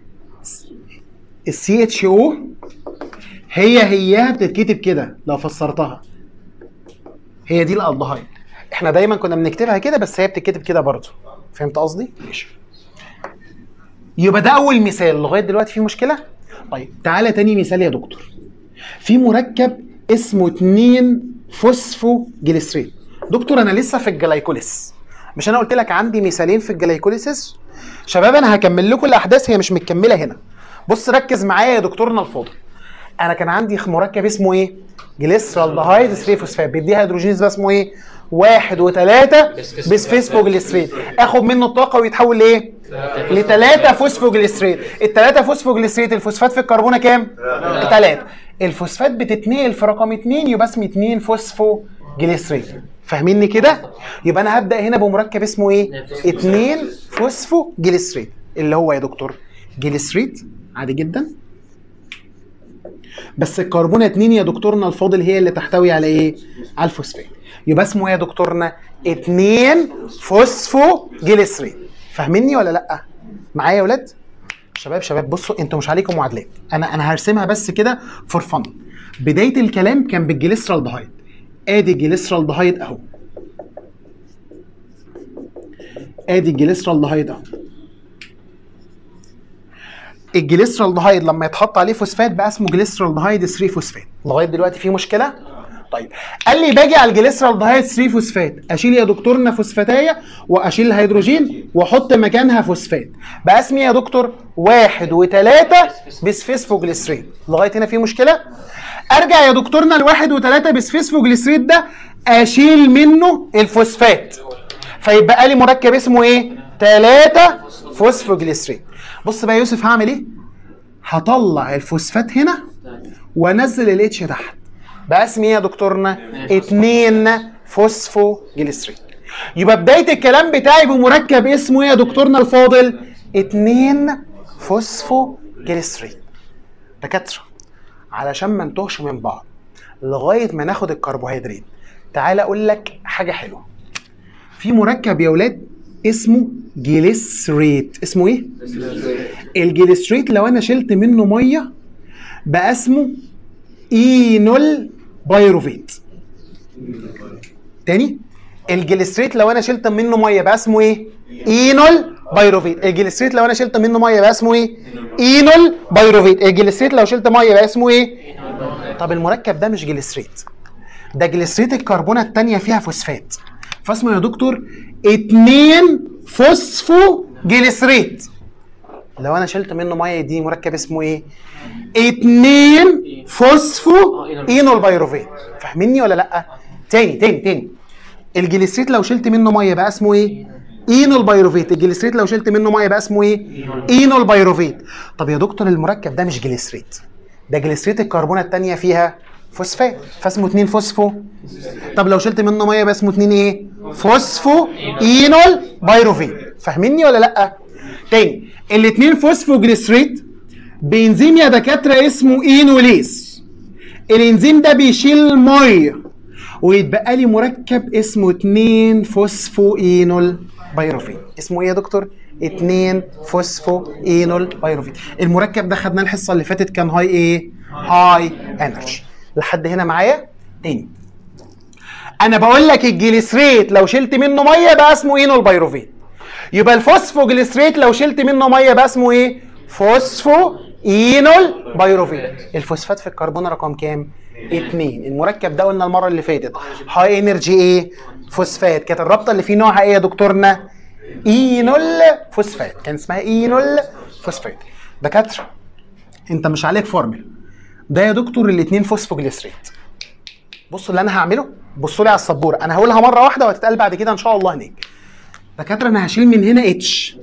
السي اتش او هي هيها بتتكتب كده لو فسرتها هي دي الالدهايد احنا دايما كنا بنكتبها كده بس هي بتتكتب كده برضه فهمت قصدي ماشي يبقى ده اول مثال لغايه دلوقتي في مشكله طيب تعالى تاني مثال يا دكتور في مركب اسمه 2 فوسفو جليسرين دكتور انا لسه في الجلايكوليس مش انا قلت لك عندي مثالين في الجلايكوليسيس شباب انا هكمل لكم الاحداث هي مش متكمله هنا بص ركز معايا يا دكتورنا الفاضل انا كان عندي مركب اسمه ايه جليسرال دهايد 3 فوسفات بيديها هيدروجينيز بقى اسمه ايه واحد وثلاثة بسفسفوجليسرين اخد منه الطاقة ويتحول لايه؟ لثلاثة فوسفوجليسريت الثلاثة فوسفوجليسريت الفوسفات في الكربونة كام؟ ثلاثة الفوسفات بتتنقل في رقم اتنين يبقى اسمه اتنين فوسفوجليسريت فاهميني كده؟ يبقى انا هبدأ هنا بمركب اسمه ايه؟ اتنين فوسفوجليسريت اللي هو يا دكتور جليسريت عادي جدا بس الكربونه 2 يا دكتورنا الفاضل هي اللي تحتوي على ايه؟ على الفوسفات يبقى اسمه ايه يا دكتورنا؟ 2 فوسفو جليسرين فاهميني ولا لا؟ معايا يا ولاد؟ شباب شباب بصوا انتوا مش عليكم معادلات انا انا هرسمها بس كده فور فن بدايه الكلام كان بالجليسرال دهايد ادي الجليسرال دهايد اهو ادي الجليسرال دهايد اهو الجليسرال دهايد لما يتحط عليه فوسفات بقى اسمه جليسرال دهايد 3 فوسفات لغايه دلوقتي في مشكله طيب قال لي باجي على الجليسرال دهايد 3 فوسفات اشيل يا دكتورنا فوسفاتايه واشيل الهيدروجين واحط مكانها فوسفات بقى اسمي يا دكتور واحد وثلاثه بسفسفوجليسرين لغايه هنا في مشكله ارجع يا دكتورنا لواحد وثلاثه بسفسفوجليسرين ده اشيل منه الفوسفات فيبقى لي مركب اسمه ايه 3 فوسفوجليسرين بص بقى يا يوسف هعمل ايه هطلع الفوسفات هنا وانزل الاتش تحت بقى اسمي ايه يا دكتورنا 2 فوسفوجليسرين يبقى بدايه الكلام بتاعي بمركب اسمه ايه يا دكتورنا الفاضل 2 فوسفوجليسرين دكاتره علشان ما نتوهش من بعض لغايه ما ناخد الكربوهيدرات تعال اقول لك حاجه حلوه في مركب يا ولاد اسمه جليسريت اسمه ايه الجليسريت لو انا شلت منه ميه بقى اسمه اينول بايروفيت تاني الجليسريت لو انا شلت منه ميه بقى اسمه ايه اينول بايروفيت الجليسريت لو انا شلت منه ميه بقى اسمه ايه اينول بايروفيت الجليسريت لو شلت ميه بقى اسمه ايه طب المركب ده مش جليسريت ده جليسريت الكربونه الثانيه فيها فوسفات فاسمه يا دكتور 2 فوسفو جليسريت لو انا شلت منه ميه يديني مركب اسمه ايه 2 فوسفو اينول بايروفيت فاهميني ولا لا تاني تاني تاني الجليسريت لو شلت منه ميه بقى اسمه ايه اينول بايروفيت الجليسريت لو شلت منه ميه بقى اسمه ايه اينول بايروفيت طب يا دكتور المركب ده مش جليسريت ده جليسريت الكربونه الثانيه فيها فوسفات فاسمه 2 فوسفو طب لو شلت منه ميه يبقى اسمه 2 ايه فوسفو اينول بايروفيت فاهميني ولا لا تاني الاثنين فوسفو جليسريت بانزيم يا دكاتره اسمه اينوليز الانزيم ده بيشيل ميه ويتبقى لي مركب اسمه 2 فوسفو اينول بايروفيت اسمه ايه يا دكتور 2 فوسفو اينول بايروفيت المركب ده خدناه الحصه اللي فاتت كان هاي ايه هاي انرجي لحد هنا معايا تاني انا بقول لك الجليسريت لو شلت منه ميه بقى اسمه اينول بايروفيت يبقى الفوسفو جليسريت لو شلت منه ميه بقى اسمه ايه فوسفو اينول بايروفيت الفوسفات في الكربون رقم كام اتنين المركب ده قلنا المره اللي فاتت هاي انرجي ايه فوسفات كانت الرابطه اللي فيه نوعها ايه يا دكتورنا اينول فوسفات كان اسمها اينول فوسفات دكاتره انت مش عليك فورمولا ده يا دكتور الاثنين فوسفوجليسريت بصوا اللي انا هعمله بصوا لي على السبوره انا هقولها مره واحده وهتتقال بعد كده ان شاء الله هناك دكاتره انا هشيل من هنا اتش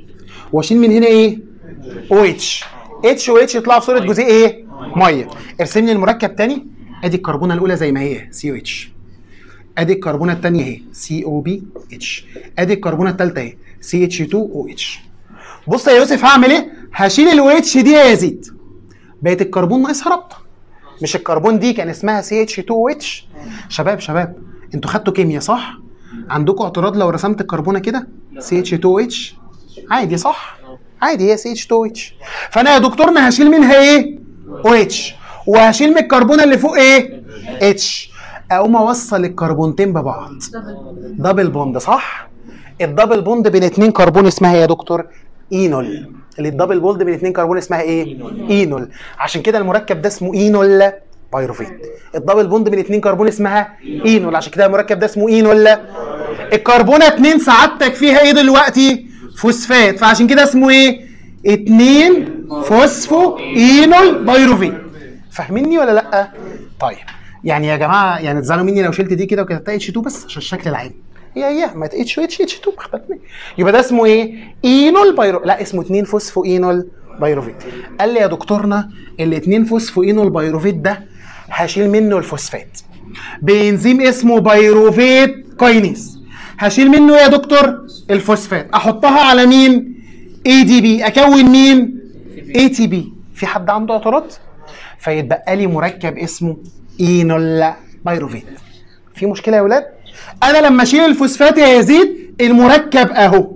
واشيل من هنا ايه او اتش اتش و اتش يطلعوا في صوره جزيء ايه ميه ارسم لي المركب تاني ادي الكربونه الاولى زي ما هي سي او اتش ادي الكربونه الثانيه اهي سي او بي اتش ادي الكربونه الثالثه اهي سي اتش 2 او اتش بص يا يوسف هعمل ايه هشيل الاو اتش دي يا يزيد بقت الكربون ناقصها رابطه مش الكربون دي كان اسمها سي اتش 2 او اتش شباب شباب انتوا خدتوا كيمياء صح عندكم اعتراض لو رسمت الكربونه كده سي اتش 2 او اتش عادي صح عادي هي سي اتش 2 او اتش فانا يا دكتورنا هشيل منها ايه او اتش وهشيل من الكربونه اللي فوق ايه اتش اقوم اوصل الكربونتين ببعض دبل بوند صح الدبل بوند بين اتنين كربون اسمها إيه يا دكتور اينول اللي الدبل بوند بين اتنين كربون اسمها ايه اينول عشان كده المركب ده اسمه اينول بايروفيت الدبل بوند بين اتنين كربون اسمها اينول عشان كده المركب ده اسمه اينول الكربونه اتنين سعادتك فيها ايه دلوقتي فوسفات فعشان كده اسمه ايه اتنين فوسفو اينول بايروفيت فاهميني ولا لا طيب يعني يا جماعه يعني تزعلوا مني لو شلت دي كده وكتبتها اتش 2 بس عشان الشكل العام هي هي ما اتش اتش اتش 2 اختلفنا يبقى ده اسمه ايه اينول بايرو لا اسمه 2 فوسفو اينول بايروفيت قال لي يا دكتورنا الاثنين فوسفو اينول بايروفيت ده هشيل منه الفوسفات بانزيم اسمه بايروفيت كاينيز هشيل منه يا دكتور الفوسفات احطها على مين اي دي بي اكون مين اي تي بي في حد عنده اعتراض فيتبقى لي مركب اسمه اينول بايروفيت في مشكله يا ولاد انا لما اشيل الفوسفات يا يزيد المركب اهو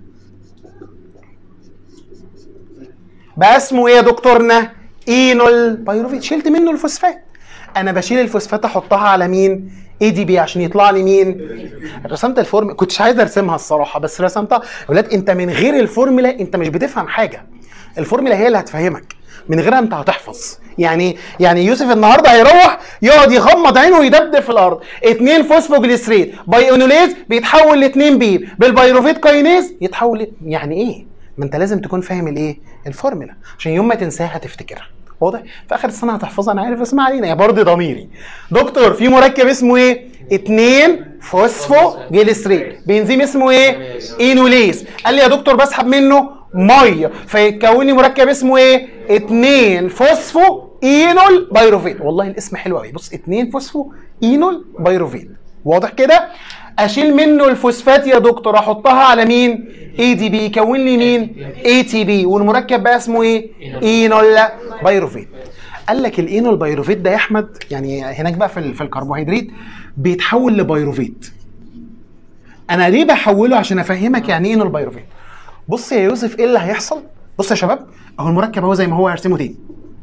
بقى اسمه ايه يا دكتورنا اينول بايروفيت شلت منه الفوسفات انا بشيل الفوسفات احطها على مين اي دي بي عشان يطلع لي مين رسمت الفورم كنتش عايز ارسمها الصراحه بس رسمتها يا ولاد انت من غير الفورمولا انت مش بتفهم حاجه الفورمولا هي اللي هتفهمك من غيرها انت هتحفظ يعني يعني يوسف النهارده هيروح يقعد يغمض عينه ويدبدب في الارض اتنين فوسفوجليسريت بايونوليز بيتحول لاتنين بي بالبيروفيت كاينيز يتحول ل- يعني ايه ما انت لازم تكون فاهم الايه الفورمولا عشان يوم ما تنساها تفتكرها واضح في اخر السنه هتحفظها انا عارف بس ما علينا يا برضه ضميري دكتور في مركب اسمه ايه اتنين فوسفو جليسريت بنزيم اسمه ايه اينوليز قال لي يا دكتور بسحب منه ميه فيتكون لي مركب اسمه ايه اتنين فوسفو اينول بايروفيت والله الاسم حلو قوي بص اتنين فوسفو اينول بايروفيت واضح كده اشيل منه الفوسفات يا دكتور احطها على مين اي دي بي يكون لي مين اي تي بي والمركب بقى اسمه ايه اينول بايروفيت قال لك الاينول بايروفيت ده يا احمد يعني هناك بقى في ال- في الكربوهيدرات بيتحول لبايروفيت انا ليه بحوله عشان افهمك يعني ايه اينول بايروفيت بص يا يوسف ايه اللي هيحصل بص يا شباب اهو المركب اهو زي ما هو هرسمه تاني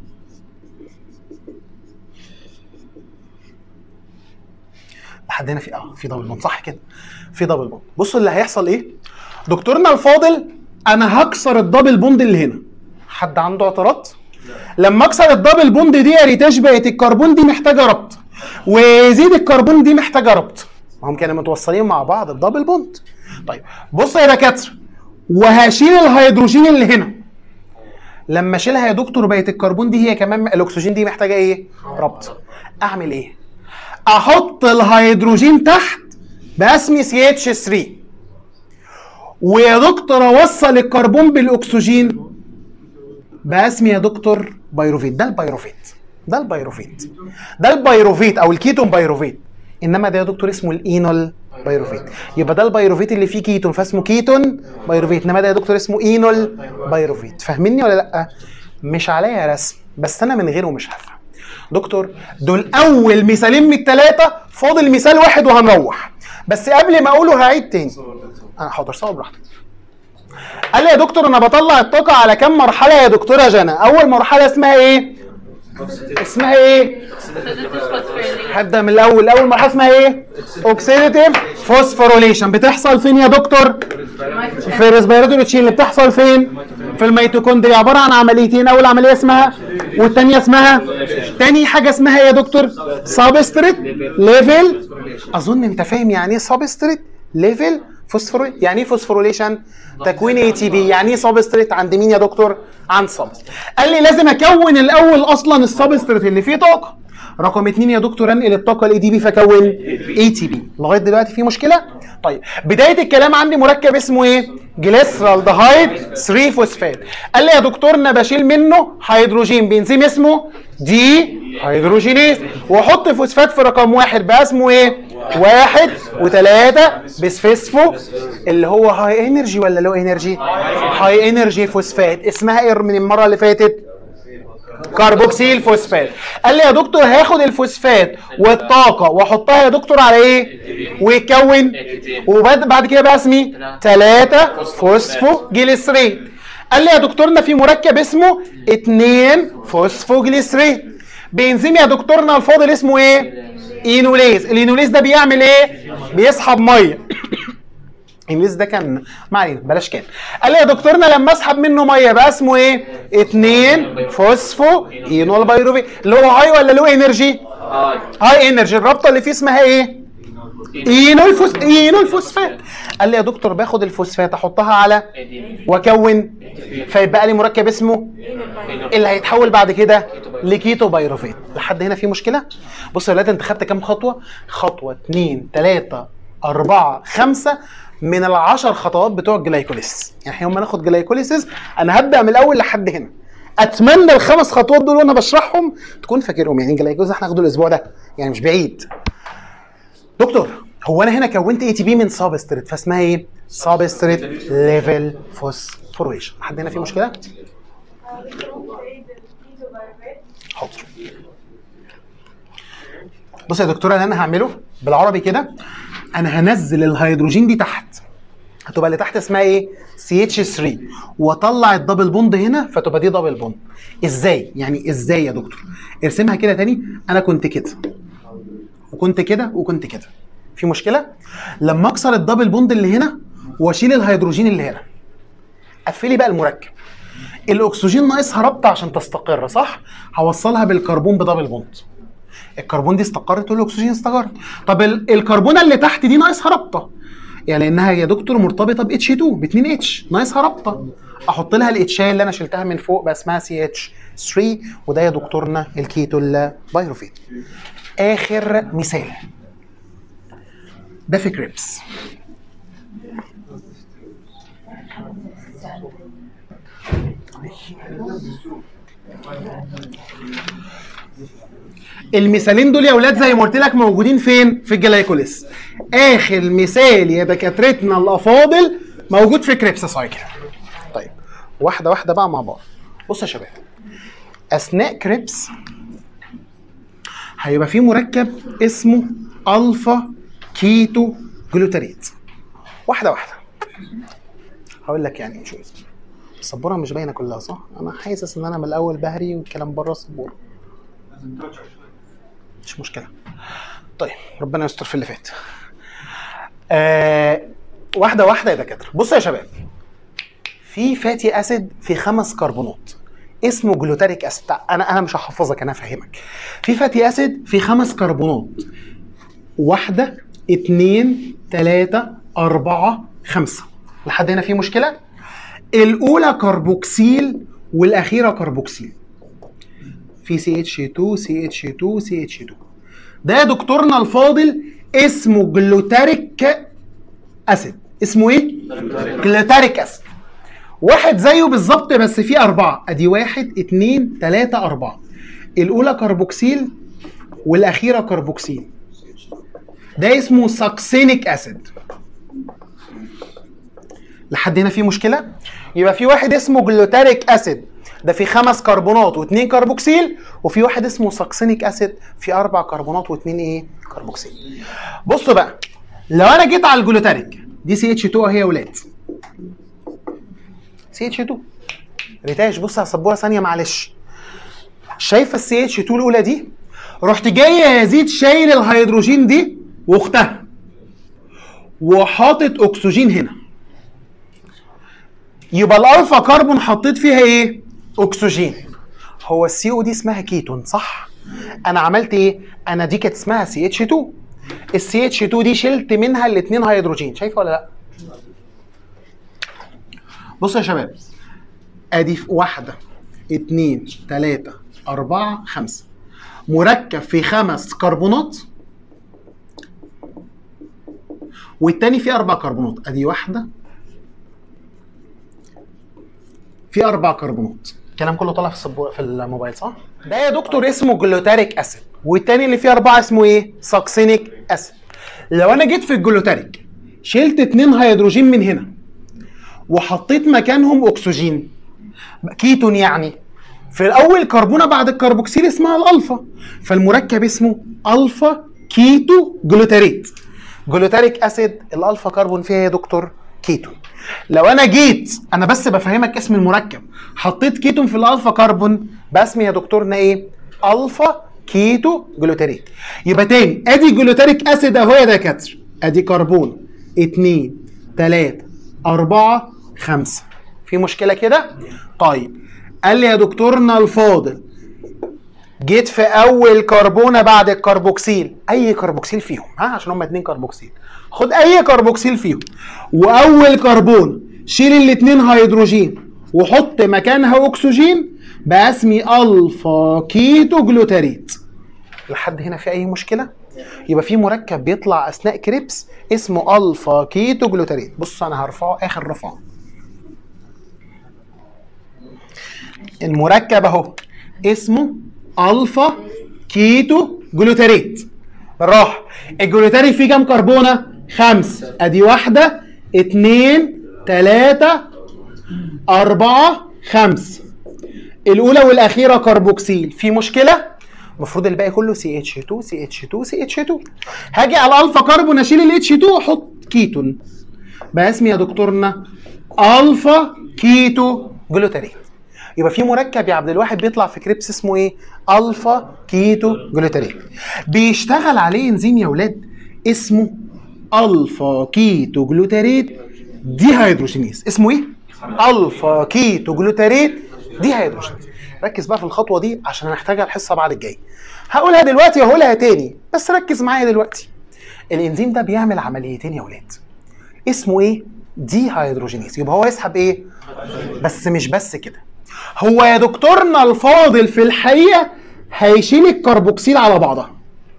لحد هنا في اه في دبل بوند صح كده في دبل بوند بصوا اللي هيحصل ايه دكتورنا الفاضل انا هكسر الدبل بوند اللي هنا حد عنده اعتراض لما اكسر الدبل بوند دي يا ريتاش بقت الكربون دي محتاجه ربط ويزيد الكربون دي محتاجه ربط ما هم كانوا متوصلين مع بعض الدبل بوند طيب بص يا دكاتره وهشيل الهيدروجين اللي هنا لما اشيلها يا دكتور بقت الكربون دي هي كمان الاكسجين دي محتاجه ايه ربط اعمل ايه احط الهيدروجين تحت باسم سي اتش 3 ويا دكتور اوصل الكربون بالاكسجين باسم يا دكتور بايروفيت ده البايروفيت ده البيروفيت ده البيروفيت او الكيتون بيروفيت انما ده يا دكتور اسمه الاينول بيروفيت يبقى ده البيروفيت اللي فيه كيتون فاسمه كيتون بيروفيت انما ده يا دكتور اسمه اينول بيروفيت فاهميني ولا لا مش عليا رسم بس انا من غيره مش هفهم دكتور دول اول مثالين من الثلاثه فاضل مثال واحد وهنروح بس قبل ما اقوله هعيد تاني انا حاضر صور براحتك قال لي يا دكتور انا بطلع الطاقه على كام مرحله يا دكتوره جنى اول مرحله اسمها ايه اسمها ايه هبدا من الاول اول مرحله اسمها ايه اوكسيديتيف فوسفوريليشن بتحصل فين يا دكتور في الريسبيراتوري تشين اللي بتحصل فين في الميتوكوندريا عباره عن عمليتين اول عمليه اسمها والثانيه اسمها تاني حاجه اسمها ايه يا دكتور سابستريت ليفل اظن انت فاهم يعني ايه سابستريت ليفل فوسفوريل يعني ايه فوسفوريليشن تكوين اي تي بي يعني ايه سابستريت عند مين يا دكتور عند سابستريت قال لي لازم اكون الاول اصلا السابستريت اللي فيه طاقه رقم اتنين يا دكتور انقل الطاقه لاي دي بي فكون اي تي بي لغايه دلوقتي في مشكله طيب بدايه الكلام عندي مركب اسمه ايه جليسرالدهايد 3 فوسفات قال لي يا دكتور انا بشيل منه هيدروجين بانزيم اسمه دي هيدروجينيز واحط فوسفات في رقم واحد بقى اسمه ايه واحد وثلاثة بسفسفو اللي هو هاي انرجي ولا لو انرجي هاي انرجي فوسفات اسمها ايه من المره اللي فاتت كربوكسيل فوسفات قال لي يا دكتور هاخد الفوسفات والطاقه واحطها يا دكتور على ايه ويكون وبعد بعد كده بقى اسمي 3 فوسفو جليسريت قال لي يا دكتورنا في مركب اسمه 2 فوسفو جليسريت بنزيم يا دكتورنا الفاضل اسمه ايه اينوليز الاينوليز ده بيعمل ايه بيسحب ميه الانجليز ده كان ما علينا بلاش كان قال لي يا دكتورنا لما اسحب منه ميه بقى اسمه ايه 2 فوسفو اينول بايروفي اللي هو هاي ولا لو انرجي هاي انرجي الرابطه اللي فيه اسمها ايه اينول فوس اينول فوسفات قال لي يا دكتور باخد الفوسفات احطها على واكون فيبقى لي مركب اسمه اللي هيتحول بعد كده لكيتو بايروفيت لحد هنا في مشكله بص يا ولاد انت خدت كام خطوه خطوه 2 3 4 5 من العشر خطوات بتوع الجلايكوليس يعني احنا يوم ما ناخد جلايكوليسيس انا هبدا من الاول لحد هنا اتمنى الخمس خطوات دول وانا بشرحهم تكون فاكرهم يعني الجلايكوليسيس احنا هناخده الاسبوع ده يعني مش بعيد دكتور هو انا هنا كونت اي تي بي من سابستريت فاسمها ايه سابستريت ليفل فوسفوريشن لحد هنا في مشكله حاضر بص يا دكتوره اللي انا هعمله بالعربي كده انا هنزل الهيدروجين دي تحت هتبقى اللي تحت اسمها ايه سي اتش 3 واطلع الدبل بوند هنا فتبقى دي دبل بوند ازاي يعني ازاي يا دكتور ارسمها كده تاني انا كنت كده وكنت كده وكنت كده في مشكله لما اكسر الدبل بوند اللي هنا واشيل الهيدروجين اللي هنا قفلي بقى المركب الاكسجين ناقصها رابطه عشان تستقر صح هوصلها بالكربون بدبل بوند الكربون دي استقرت والاكسجين استقر طب ال- الكربونه اللي تحت دي ناقصها رابطه يعني لانها يا دكتور مرتبطه ب اتش 2 ب 2 اتش ناقصها رابطه احط لها الاتش اللي انا شلتها من فوق بقى اسمها سي اتش 3 وده يا دكتورنا الكيتو بايروفيت اخر مثال ده في كريبس المثالين دول يا اولاد زي ما قلت لك موجودين فين في الجلايكوليس اخر مثال يا دكاترتنا الافاضل موجود في كريبس سايكل طيب واحده واحده بقى مع بعض بص يا شباب اثناء كريبس هيبقى في مركب اسمه الفا كيتو جلوتاريت واحده واحده هقول لك يعني شو اسمه السبوره مش باينه كلها صح انا حاسس ان انا من الاول بهري والكلام بره السبوره مش مشكله طيب ربنا يستر في اللي فات آه واحده واحده يا دكاتره بصوا يا شباب في فاتي اسيد في خمس كربونات اسمه جلوتاريك اسيد انا انا مش هحفظك انا هفهمك في فاتي اسيد في خمس كربونات واحده اتنين تلاته اربعه خمسه لحد هنا في مشكله الاولى كربوكسيل والاخيره كربوكسيل في سي اتش 2 سي اتش 2 سي اتش 2 ده يا دكتورنا الفاضل اسمه جلوتاريك اسيد اسمه ايه؟ جلوتاريك اسيد واحد زيه بالظبط بس فيه أربعة أدي واحد اتنين تلاتة أربعة الاولى كربوكسيل والاخيره كربوكسيل ده اسمه ساكسينيك اسيد لحد هنا في مشكله يبقى في واحد اسمه جلوتاريك اسيد ده في خمس كربونات واثنين كربوكسيل وفي واحد اسمه ساكسينيك اسيد في اربع كربونات واثنين ايه كربوكسيل بصوا بقى لو انا جيت على الجلوتاريك دي سي اتش 2 اهي يا ولاد سي اتش 2 ريتاش بص على السبوره ثانيه معلش شايفه السي اتش 2 الاولى دي رحت جاي يا يزيد شايل الهيدروجين دي واختها وحاطط اكسجين هنا يبقى الالفا كربون حطيت فيها ايه اكسجين هو السي او دي اسمها كيتون صح انا عملت ايه انا دي كانت اسمها سي اتش 2 السي اتش 2 دي شلت منها الاثنين هيدروجين شايفه ولا لا بصوا يا شباب ادي في واحده اتنين تلاته اربعه خمسه مركب في خمس كربونات والتاني فيه اربع كربونات ادي واحده في اربع كربونات الكلام كله طالع في السبوره في الموبايل صح ده يا دكتور اسمه جلوتاريك اسيد والتاني اللي فيه اربعه اسمه ايه ساكسينيك اسيد لو انا جيت في الجلوتاريك شلت اتنين هيدروجين من هنا وحطيت مكانهم اكسجين كيتون يعني في الاول كربونه بعد الكربوكسيل اسمها الالفا فالمركب اسمه الفا كيتو جلوتاريت جلوتاريك اسيد الالفا كربون فيها يا دكتور كيتون لو انا جيت انا بس بفهمك اسم المركب حطيت كيتون في الالفا كربون باسمي يا دكتورنا ايه الفا كيتو جلوتاريت يبقى تاني ادي جلوتاريك اسيد اهو يا دكاتره ادي كربون اتنين تلاته اربعه خمسه في مشكله كده طيب قال لي يا دكتورنا الفاضل جيت في اول كربونه بعد الكربوكسيل اي كربوكسيل فيهم ها عشان هم اتنين كربوكسيل خد اي كربوكسيل فيهم واول كربون شيل الاتنين هيدروجين وحط مكانها اكسجين بقى اسمي الفا كيتو جلوتاريت لحد هنا في اي مشكله يبقى في مركب بيطلع اثناء كريبس اسمه الفا كيتو جلوتاريت بص انا هرفعه اخر رفعه المركب اهو اسمه الفا كيتو جلوتاريت بالراحه الجلوتاريت فيه كام كربونه خمسة ادي واحدة اتنين تلاتة اربعة خمسة الاولى والاخيرة كربوكسيل في مشكلة المفروض الباقي كله سي اتش 2 سي اتش 2 سي اتش 2 هاجي على الفا كربون اشيل الاتش 2 واحط كيتون بقى اسمي يا دكتورنا الفا كيتو جلوتاريت يبقى في مركب يا عبد الواحد بيطلع في كريبس اسمه ايه الفا كيتو جلوتاريت بيشتغل عليه انزيم يا ولاد اسمه الفا كيتو جلوتاريت دي هيدروجينيز اسمه ايه الفا كيتو جلوتاريت دي هيدروجينيز ركز بقى في الخطوه دي عشان هنحتاجها الحصه بعد الجاي هقولها دلوقتي وهقولها تاني بس ركز معايا دلوقتي الانزيم ده بيعمل عمليتين يا ولاد اسمه ايه دي هيدروجينيز يبقى هو يسحب ايه بس مش بس كده هو يا دكتورنا الفاضل في الحقيقه هيشيل الكربوكسيل على بعضها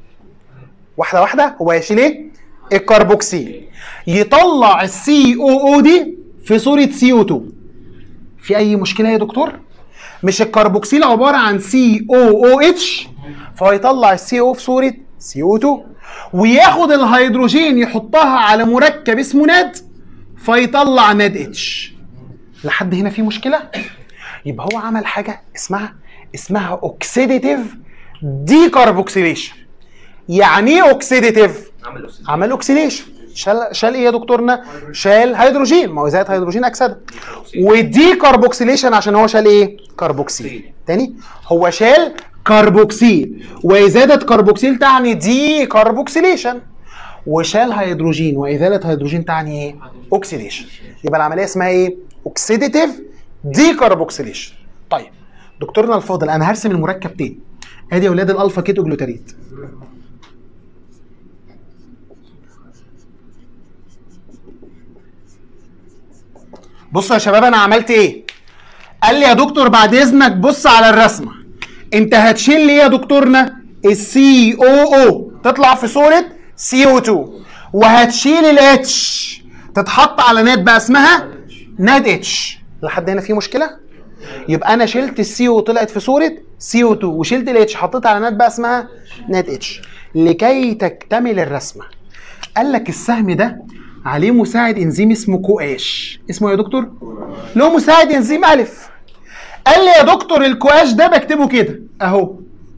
واحده واحده هو هيشيل ايه الكربوكسيل يطلع السي او او دي في صوره سي او 2 في اي مشكله يا دكتور مش الكربوكسيل عباره عن سي او او اتش فهيطلع السي او في صوره سي او 2 وياخد الهيدروجين يحطها على مركب اسمه ناد فيطلع ناد اتش لحد هنا في مشكله يبقى هو عمل حاجه اسمها اسمها اوكسيديتيف دي كاربوكسيليشن يعني ايه اوكسيديتيف عمل اوكسيديشن شال شال ايه يا دكتورنا شال هيدروجين ما هو زائد هيدروجين اكسده ودي كاربوكسيليشن عشان هو شال ايه كربوكسيل تاني هو شال كربوكسيل وازاله كربوكسيل تعني دي كاربوكسيليشن وشال هيدروجين وازاله هيدروجين تعني ايه اوكسيديشن يبقى العمليه اسمها ايه اوكسيديتيف دي كاربوكسيليشن طيب دكتورنا الفاضل انا هرسم المركب تاني ادي يا اولاد الالفا كيتو جلوتاريت بصوا يا شباب انا عملت ايه قال لي يا دكتور بعد اذنك بص على الرسمه انت هتشيل لي إيه يا دكتورنا السي او او تطلع في صوره سي او 2 وهتشيل الاتش تتحط على ناد بقى اسمها ناد اتش لحد هنا في مشكله يبقى انا شلت السي او طلعت في صوره سي او 2 وشلت الاتش حطيت على نات بقى اسمها نات اتش لكي تكتمل الرسمه قال لك السهم ده عليه مساعد انزيم اسمه كواش اسمه إيه يا دكتور له مساعد انزيم الف قال لي يا دكتور الكواش ده بكتبه كده اهو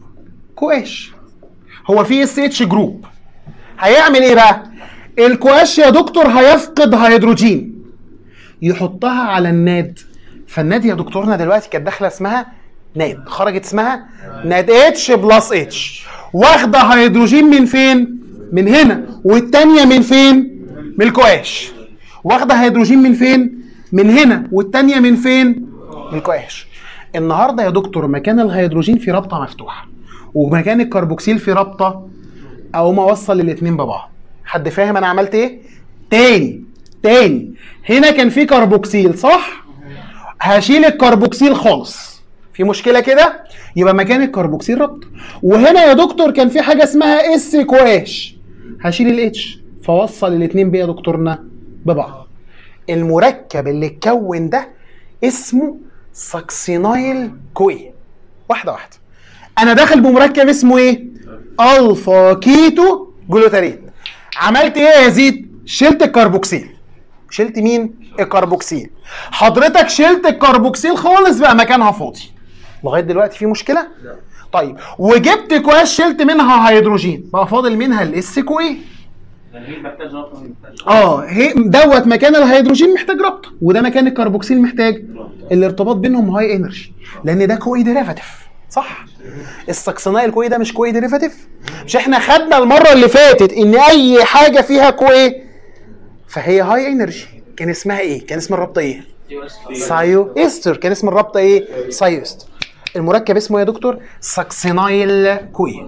كواش هو في اس اتش جروب هيعمل ايه بقى الكواش يا دكتور هيفقد هيدروجين يحطها على الناد فالناد يا دكتورنا دلوقتي كانت داخله اسمها ناد خرجت اسمها ناد اتش بلس اتش واخده هيدروجين من فين من هنا والتانية من فين من الكواش واخده هيدروجين من فين من هنا والتانية من فين من الكواش النهارده يا دكتور مكان الهيدروجين في رابطه مفتوحه ومكان الكربوكسيل في رابطه او ما اوصل الاثنين ببعض حد فاهم انا عملت ايه تاني تاني هنا كان في كربوكسيل صح هشيل الكربوكسيل خالص في مشكله كده يبقى مكان الكربوكسيل رابطه وهنا يا دكتور كان في حاجه اسمها اس كواش هشيل الاتش فوصل الاثنين بيه يا دكتورنا ببعض المركب اللي اتكون ده اسمه ساكسينايل كوي واحده واحده انا داخل بمركب اسمه ايه الفا كيتو جلوتارين عملت ايه يا يزيد شلت الكربوكسيل شلت مين الكربوكسيل حضرتك شلت الكربوكسيل خالص بقى مكانها فاضي لغايه دلوقتي في مشكله طيب وجبت كواش شلت منها هيدروجين بقى فاضل منها الاس كوي يعني هي محتاج رابطه وهي محتاج اه هي دوت مكان الهيدروجين محتاج رابطه وده مكان الكربوكسيل محتاج الارتباط بينهم هاي انرجي لان ده كوي ديريفاتيف صح السكسنايل كوي ده مش كوي ديريفاتيف مش احنا خدنا المره اللي فاتت ان اي حاجه فيها كوي فهي هاي انرجي كان اسمها ايه كان اسم الرابطه ايه سايو استر كان اسم الرابطه ايه سايو استر المركب اسمه إيه يا دكتور ساكسينايل كوي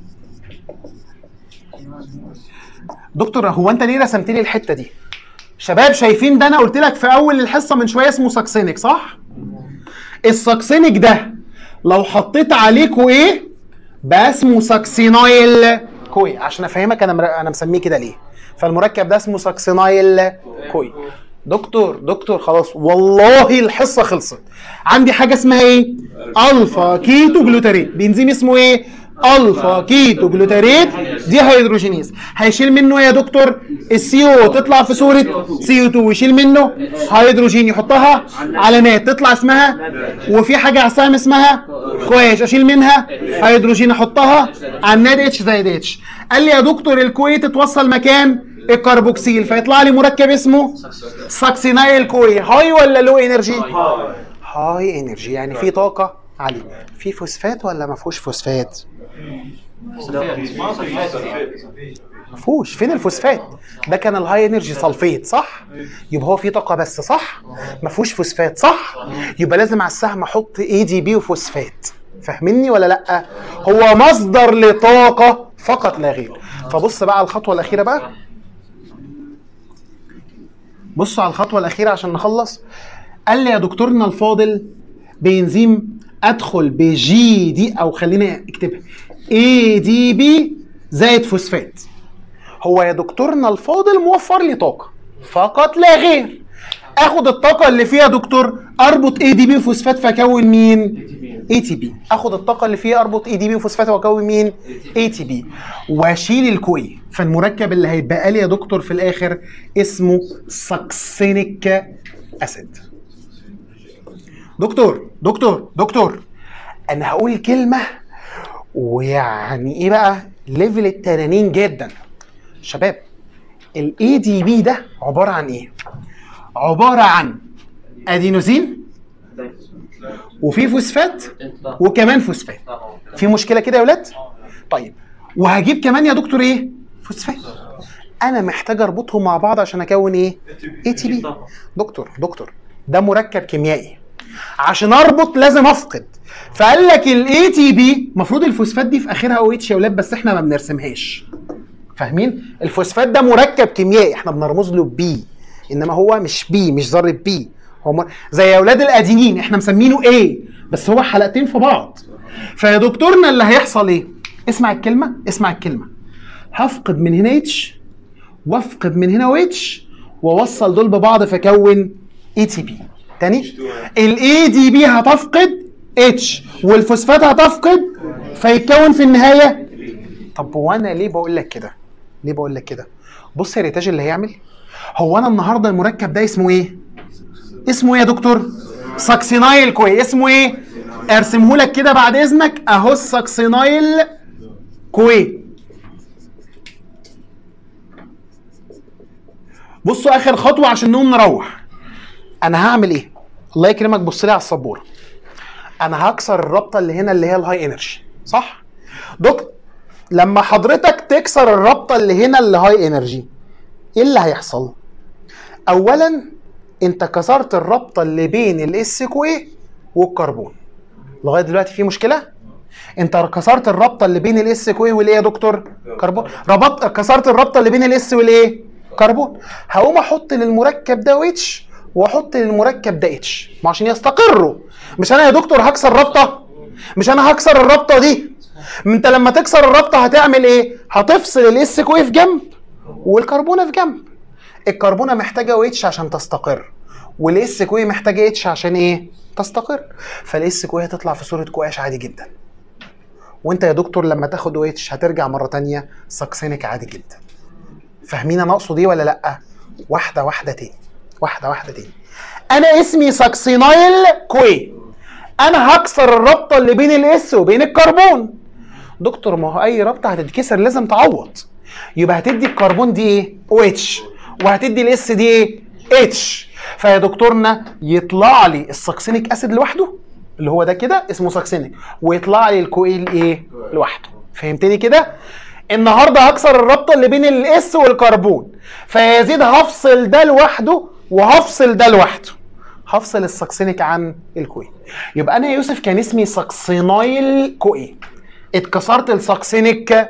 دكتور هو انت ليه رسمت لي الحته دي شباب شايفين ده انا قلت لك في اول الحصه من شويه اسمه ساكسينيك صح الساكسينيك ده لو حطيت عليه كويه بقى اسمه ساكسينايل كوي عشان افهمك انا مر- انا مسميه كده ليه فالمركب ده اسمه ساكسينايل كوي دكتور دكتور خلاص والله الحصه خلصت عندي حاجه اسمها ايه الفا كيتو جلوتاريت بنزيم اسمه ايه الفا كيتو جلوتاريت دي هيدروجينيز هيشيل منه يا دكتور السي او تطلع في صوره سي او 2 ويشيل منه هيدروجين يحطها على نات تطلع اسمها وفي حاجه على السهم اسمها كويش اشيل منها هيدروجين احطها على الناد اتش زائد اتش قال لي يا دكتور الكوي تتوصل مكان الكربوكسيل فيطلع لي مركب اسمه ساكسينايل كوي هاي ولا لو انرجي هاي انرجي يعني في طاقه عاليه في فوسفات ولا ما فيهوش فوسفات ما فيهوش فين الفوسفات ده كان الهاي انرجي سلفيت صح يبقى هو في طاقه بس صح ما فيهوش فوسفات صح يبقى لازم على السهم احط اي دي بي وفوسفات فاهمني ولا لا هو مصدر لطاقه فقط لا غير فبص بقى على الخطوه الاخيره بقى بصوا على الخطوه الاخيره عشان نخلص قال لي يا دكتورنا الفاضل بانزيم ادخل بجي دي او خلينا اكتبها اي دي بي زائد فوسفات هو يا دكتورنا الفاضل موفر لي طاقه فقط لا غير اخد الطاقه اللي فيها دكتور اربط اي دي بي وفوسفات فاكون مين اي تي بي اخد الطاقه اللي فيها اربط اي دي بي وفوسفات واكون مين اي تي بي واشيل الكوي فالمركب اللي هيتبقى لي يا دكتور في الاخر اسمه ساكسينيك اسيد دكتور دكتور دكتور انا هقول كلمه ويعني ايه بقى ليفل التنانين جدا شباب الاي دي بي ده عباره عن ايه عباره عن ادينوزين وفي فوسفات وكمان فوسفات في مشكله كده يا ولاد طيب وهجيب كمان يا دكتور ايه فوسفات انا محتاج اربطهم مع بعض عشان اكون ايه اي تي بي دكتور دكتور ده مركب كيميائي عشان اربط لازم افقد فقال لك الاي تي بي المفروض الفوسفات دي في اخرها او اتش يا ولاد بس احنا ما بنرسمهاش فاهمين الفوسفات ده مركب كيميائي احنا بنرمز له بي انما هو مش بي مش ذره بي هو مر... زي اولاد الادينين احنا مسمينه ايه بس هو حلقتين في بعض فيا دكتورنا اللي هيحصل ايه اسمع الكلمه اسمع الكلمه هفقد من هنا اتش وافقد من هنا واتش واوصل دول ببعض فاكون اي تي بي تاني الاي دي بي هتفقد اتش والفوسفات هتفقد فيتكون في النهايه طب وانا ليه بقول لك كده ليه بقول لك كده بص يا ريتاج اللي هيعمل هو انا النهارده المركب ده اسمه ايه اسمه ايه يا دكتور ساكسينايل كوي اسمه ايه ارسمه لك كده بعد اذنك اهو الساكسينايل كوي بصوا اخر خطوه عشان نقوم نروح انا هعمل ايه الله يكرمك بص لي على السبوره انا هكسر الرابطه اللي هنا اللي هي الهاي انرجي صح دكتور لما حضرتك تكسر الرابطه اللي هنا اللي هاي انرجي ايه اللي هيحصل اولا انت كسرت الرابطه اللي بين الاس كوي والكربون لغايه دلوقتي في مشكله انت كسرت الرابطه اللي بين الاس كوي والايه يا دكتور كربون ربطت كسرت الرابطه اللي بين الاس والايه كربون هقوم احط للمركب ده اتش واحط للمركب ده اتش ما عشان يستقروا مش انا يا دكتور هكسر رابطه مش انا هكسر الرابطه دي ما انت لما تكسر الرابطه هتعمل ايه هتفصل الاس كوي في جنب والكربونه في جنب الكربونه محتاجه او اتش عشان تستقر والاس كوي محتاجه اتش عشان ايه تستقر فالاس كوي هتطلع في صوره كواش عادي جدا وانت يا دكتور لما تاخد او اتش هترجع مره تانية ساكسينيك عادي جدا فاهمين انا اقصد ايه ولا لا واحده واحده تاني واحده واحده تاني انا اسمي ساكسينايل كوي انا هكسر الرابطه اللي بين الاس وبين الكربون دكتور ما هو اي رابطه هتتكسر لازم تعوض يبقى هتدي الكربون دي ايه او اتش وهتدي الاس دي ايه اتش فيا دكتورنا يطلع لي الساكسينيك اسيد لوحده اللي هو ده كده اسمه ساكسينيك ويطلع لي الكويل ايه لوحده فهمتني كده النهارده هكسر الرابطه اللي بين الاس والكربون فيزيد هفصل ده لوحده وهفصل ده لوحده هفصل الساكسينيك عن الكوي يبقى انا يا يوسف كان اسمي ساكسينايل كوي اتكسرت الساكسينيك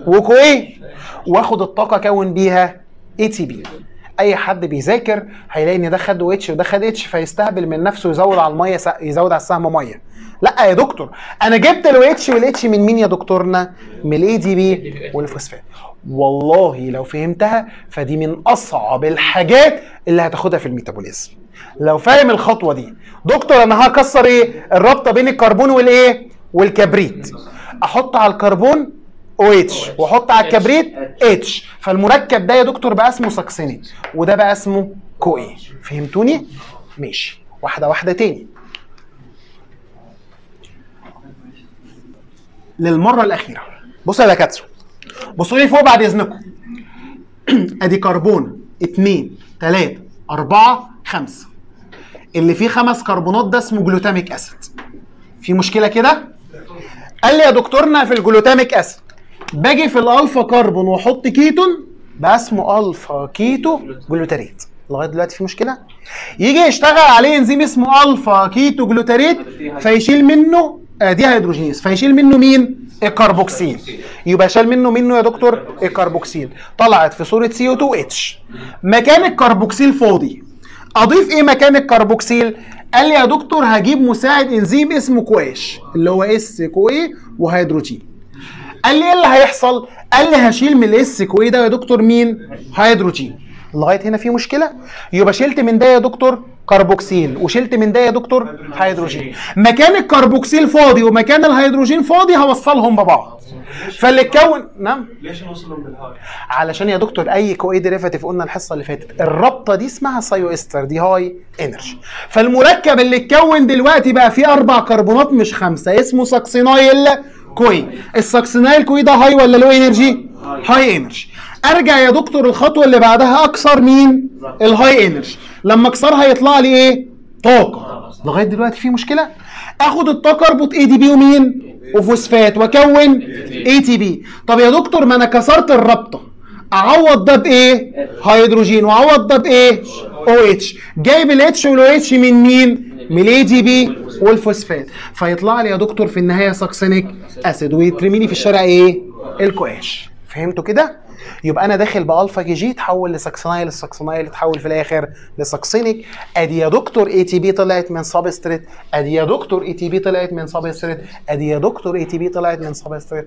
وكوي واخد الطاقه اكون بيها اي تي بي اي حد بيذاكر هيلاقي ان ده خد اتش وده خد اتش فيستهبل من نفسه يزود على الميه س- يزود على السهم ميه لا يا دكتور انا جبت الو اتش والاتش من مين يا دكتورنا من الاي دي بي والفوسفات والله لو فهمتها فدي من اصعب الحاجات اللي هتاخدها في الميتابوليزم لو فاهم الخطوه دي دكتور انا هكسر ايه الرابطه بين الكربون والايه والكبريت احط على الكربون او اتش واحط على الكبريت اتش فالمركب ده يا دكتور بقى اسمه ساكسينيك وده بقى اسمه كوي فهمتوني ماشي واحده واحده تاني للمره الاخيره بصوا يا دكاتره بصوا لي فوق بعد اذنكم ادي كربون اتنين تلاته اربعه خمسه اللي فيه خمس كربونات ده اسمه جلوتاميك اسيد في مشكله كده قال لي يا دكتورنا في الجلوتاميك اسيد باجي في الالفا كربون واحط كيتون بقى اسمه الفا كيتو جلوتاريت لغايه دلوقتي في مشكله يجي يشتغل عليه انزيم اسمه الفا كيتو جلوتاريت فيشيل منه آه، دي هيدروجينيز فيشيل منه مين الكربوكسيل يبقى شال منه منه يا دكتور الكربوكسيل طلعت في صوره سي او 2 اتش مكان الكربوكسيل فاضي اضيف ايه مكان الكربوكسيل قال لي يا دكتور هجيب مساعد انزيم اسمه كواش اللي هو اس كوي وهيدروجين قال لي ايه اللي هيحصل قال لي هشيل من الاس كوي ده يا دكتور مين هيدروجين لغايه هنا في مشكله يبقى شلت من ده يا دكتور كربوكسيل وشلت من ده يا دكتور هيدروجين مكان الكربوكسيل فاضي ومكان الهيدروجين فاضي هوصلهم ببعض فاللي اتكون نعم ليش نوصلهم بالهاي؟ علشان يا دكتور اي كو اي ديريفاتيف قلنا الحصه اللي فاتت الرابطه دي اسمها سايو استر دي هاي انرجي فالمركب اللي اتكون دلوقتي بقى فيه اربع كربونات مش خمسه اسمه ساكسينايل كوي الساكسينايل كوي ده هاي ولا لو انرجي هاي انرجي ارجع يا دكتور الخطوه اللي بعدها اكسر مين الهاي انرجي لما اكسرها يطلع لي ايه طاقه لغايه دلوقتي في مشكله اخد الطاقه اربط اي دي بي ومين وفوسفات واكون اي تي بي طب يا دكتور ما انا كسرت الرابطه اعوض ده بايه هيدروجين واعوض ده بايه او اتش جايب الاتش والاو اتش من مين من الاي دي بي والفوسفات فيطلع لي يا دكتور في النهايه ساكسينيك اسيد ويترمي لي في الشارع ايه الكواش فهمتوا كده يبقى انا داخل بالفا كي جي تحول لساكسينايل الساكسينايل تحول في الاخر لساكسينيك ادي يا دكتور اي تي بي طلعت من سابستريت ادي يا دكتور اي تي بي طلعت من سابستريت ادي يا دكتور اي تي بي طلعت من سابستريت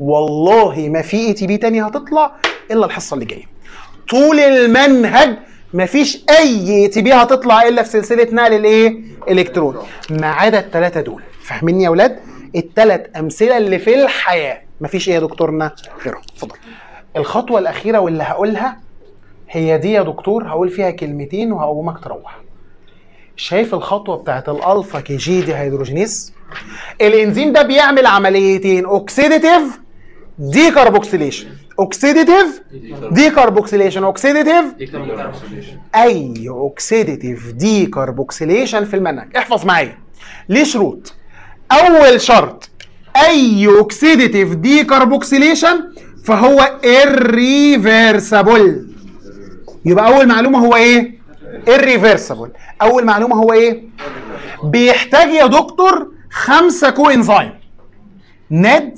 والله ما في اي تي بي تاني هتطلع الا الحصه اللي جايه طول المنهج مفيش اي اي تي بي هتطلع الا في سلسله نقل الايه الكترون ما عدا الثلاثه دول فاهميني يا اولاد الثلاث امثله اللي في الحياه مفيش ايه يا دكتورنا غيرهم اتفضل الخطوه الاخيره واللي هقولها هي دي يا دكتور هقول فيها كلمتين وهقومك تروح شايف الخطوه بتاعت الالفا كي جي دي هيدروجينيز الانزيم ده بيعمل عمليتين اوكسيديتيف دي كاربوكسيليشن اوكسيديتيف دي كاربوكسيليشن اوكسيديتيف اي اوكسيديتيف دي كاربوكسيليشن في المنهج احفظ معايا ليه شروط اول شرط اي اوكسيديتيف دي كاربوكسيليشن فهو irreversible يبقى اول معلومه هو ايه irreversible اول معلومه هو ايه بيحتاج يا دكتور خمسه كو انزيم ند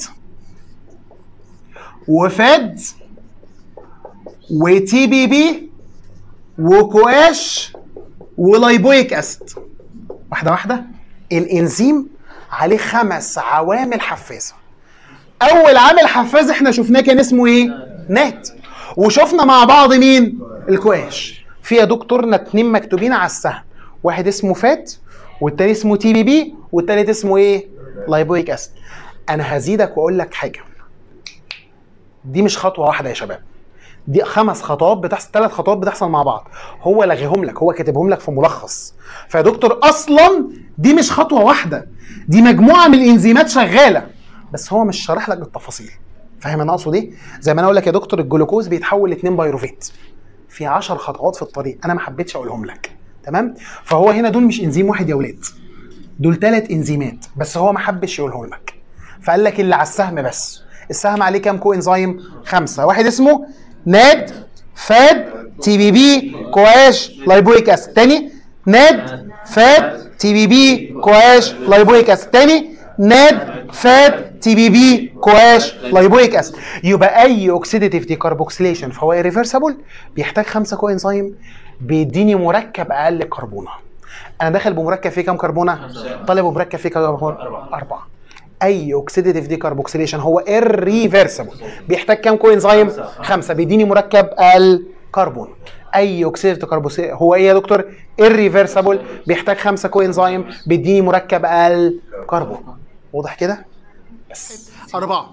وفاد وتي بي بي وكواش ولايبويك اسيد واحده واحده الانزيم عليه خمس عوامل حفازه اول عامل حفاز احنا شفناه كان اسمه ايه نات وشفنا مع بعض مين الكواش في يا دكتورنا اتنين مكتوبين على السهم واحد اسمه فات والتاني اسمه تي بي بي والتالت اسمه ايه لايبويك اسيد انا هزيدك واقول لك حاجه دي مش خطوه واحده يا شباب دي خمس خطوات بتحصل ثلاث خطوات بتحصل مع بعض هو لغيهم لك هو كاتبهم لك في ملخص فيا دكتور اصلا دي مش خطوه واحده دي مجموعه من الانزيمات شغاله بس هو مش شارح لك التفاصيل فاهم انا اقصد ايه زي ما انا اقول لك يا دكتور الجلوكوز بيتحول لاثنين بايروفيت في 10 خطوات في الطريق انا ما حبيتش اقولهم لك تمام فهو هنا دول مش انزيم واحد يا ولاد دول ثلاث انزيمات بس هو ما حبش يقولهم لك فقال لك اللي على السهم بس السهم عليه كام كو انزيم خمسه واحد اسمه ناد فاد تي بي بي كواش لايبويك اسيد تاني ناد فاد تي بي بي كواش لايبويك اسيد تاني ناد فات تي بي بي كواش لايبويك اسيد يبقى اي اوكسيديتيف دي كاربوكسيليشن فهو ريفرسبل بيحتاج خمسه كو انزيم بيديني مركب اقل كربونه انا داخل بمركب فيه كام كربونه طالب بمركب فيه كام كربونه اربعه اي اوكسيديتيف دي كاربوكسيليشن هو irreversible بيحتاج كام كو انزيم خمسه بيديني مركب اقل كربون اي اوكسيديتيف كاربوكسيليشن هو ايه يا دكتور irreversible بيحتاج خمسه كو انزيم بيديني مركب اقل كربون واضح كده بس أربعة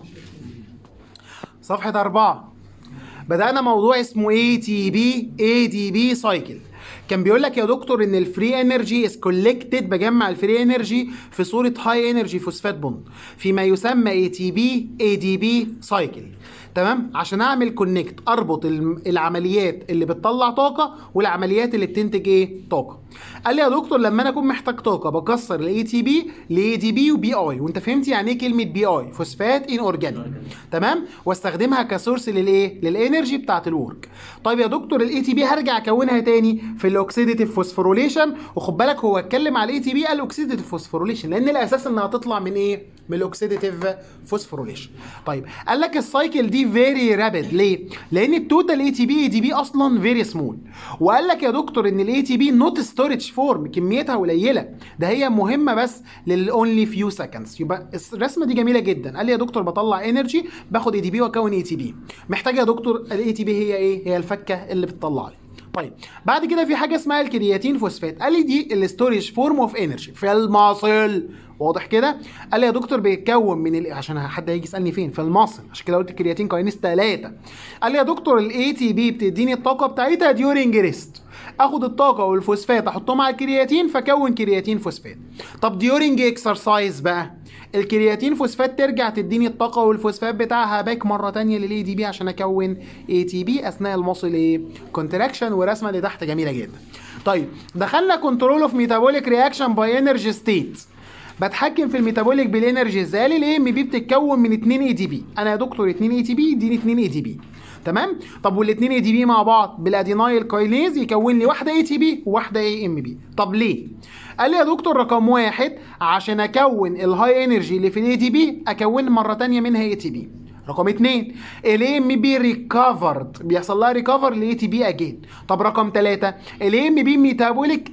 صفحة أربعة بدأنا موضوع اسمه اي تي بي اي دي بي سايكل كان بيقول لك يا دكتور ان الفري انرجي از كولكتد بجمع الفري انرجي في صوره هاي انرجي فوسفات بوند فيما يسمى اي تي بي اي دي بي سايكل تمام عشان اعمل كونكت اربط الم- العمليات اللي بتطلع طاقه والعمليات اللي بتنتج ايه طاقه قال لي يا دكتور لما انا اكون محتاج طاقه بكسر الاي تي بي لاي دي بي وبي اي وانت فهمت يعني ايه كلمه بي اي فوسفات ان اورجانيك تمام واستخدمها كسورس للايه للانرجي بتاعه الورك طيب يا دكتور الاي تي بي هرجع اكونها تاني في الاوكسيديتيف فوسفوريليشن وخد بالك هو اتكلم على الاي تي بي قال اوكسيديتيف فوسفوريليشن لان الاساس انها تطلع من ايه من الاوكسيديتيف فوسفوريليشن طيب قال لك السايكل دي فيري رابيد ليه لان التوتال اي تي بي اي دي بي اصلا فيري سمول وقال لك يا دكتور ان الاي تي بي نوت ستورج فورم كميتها قليله ده هي مهمه بس للاونلي فيو سكندز يبقى الرسمه دي جميله جدا قال لي يا دكتور بطلع انرجي باخد اي دي بي واكون اي تي بي محتاج يا دكتور الاي تي بي هي ايه هي الفكه اللي بتطلع لي طيب بعد كده في حاجه اسمها الكرياتين فوسفات قال لي دي الستوريج فورم اوف انرجي في المصل واضح كده قال لي يا دكتور بيتكون من ال... عشان حد هيجي يسالني فين في المصل عشان كده قلت الكرياتين كاينيز 3 قال لي يا دكتور الاي تي بي بتديني الطاقه بتاعتها ديورنج ريست اخد الطاقه والفوسفات احطهم على الكرياتين فكون كرياتين فوسفات طب ديورنج اكسرسايز بقى الكرياتين فوسفات ترجع تديني الطاقه والفوسفات بتاعها باك مره تانية للاي دي بي عشان اكون اي تي بي اثناء المصل ايه كونتراكشن ورسمه اللي تحت جميله جدا طيب دخلنا كنترول اوف ميتابوليك رياكشن باي انرجي ستيت بتحكم في الميتابوليك بالانرجي ازاي الاي ام بي بتتكون من 2 اي دي بي انا يا دكتور 2 اي تي بي يديني 2 اي دي بي تمام طب والاثنين اي دي بي مع بعض بالادينايل كاينيز يكون لي واحده اي تي بي وواحده اي ام بي طب ليه قال لي يا دكتور رقم واحد عشان اكون الهاي انرجي اللي في الاي تي بي اكون مره تانية منها اي تي بي رقم اتنين الاي ام بي ريكفرد بيحصل لها ريكفر لاي تي بي اجين طب رقم ثلاثة الاي ام بي ميتابوليك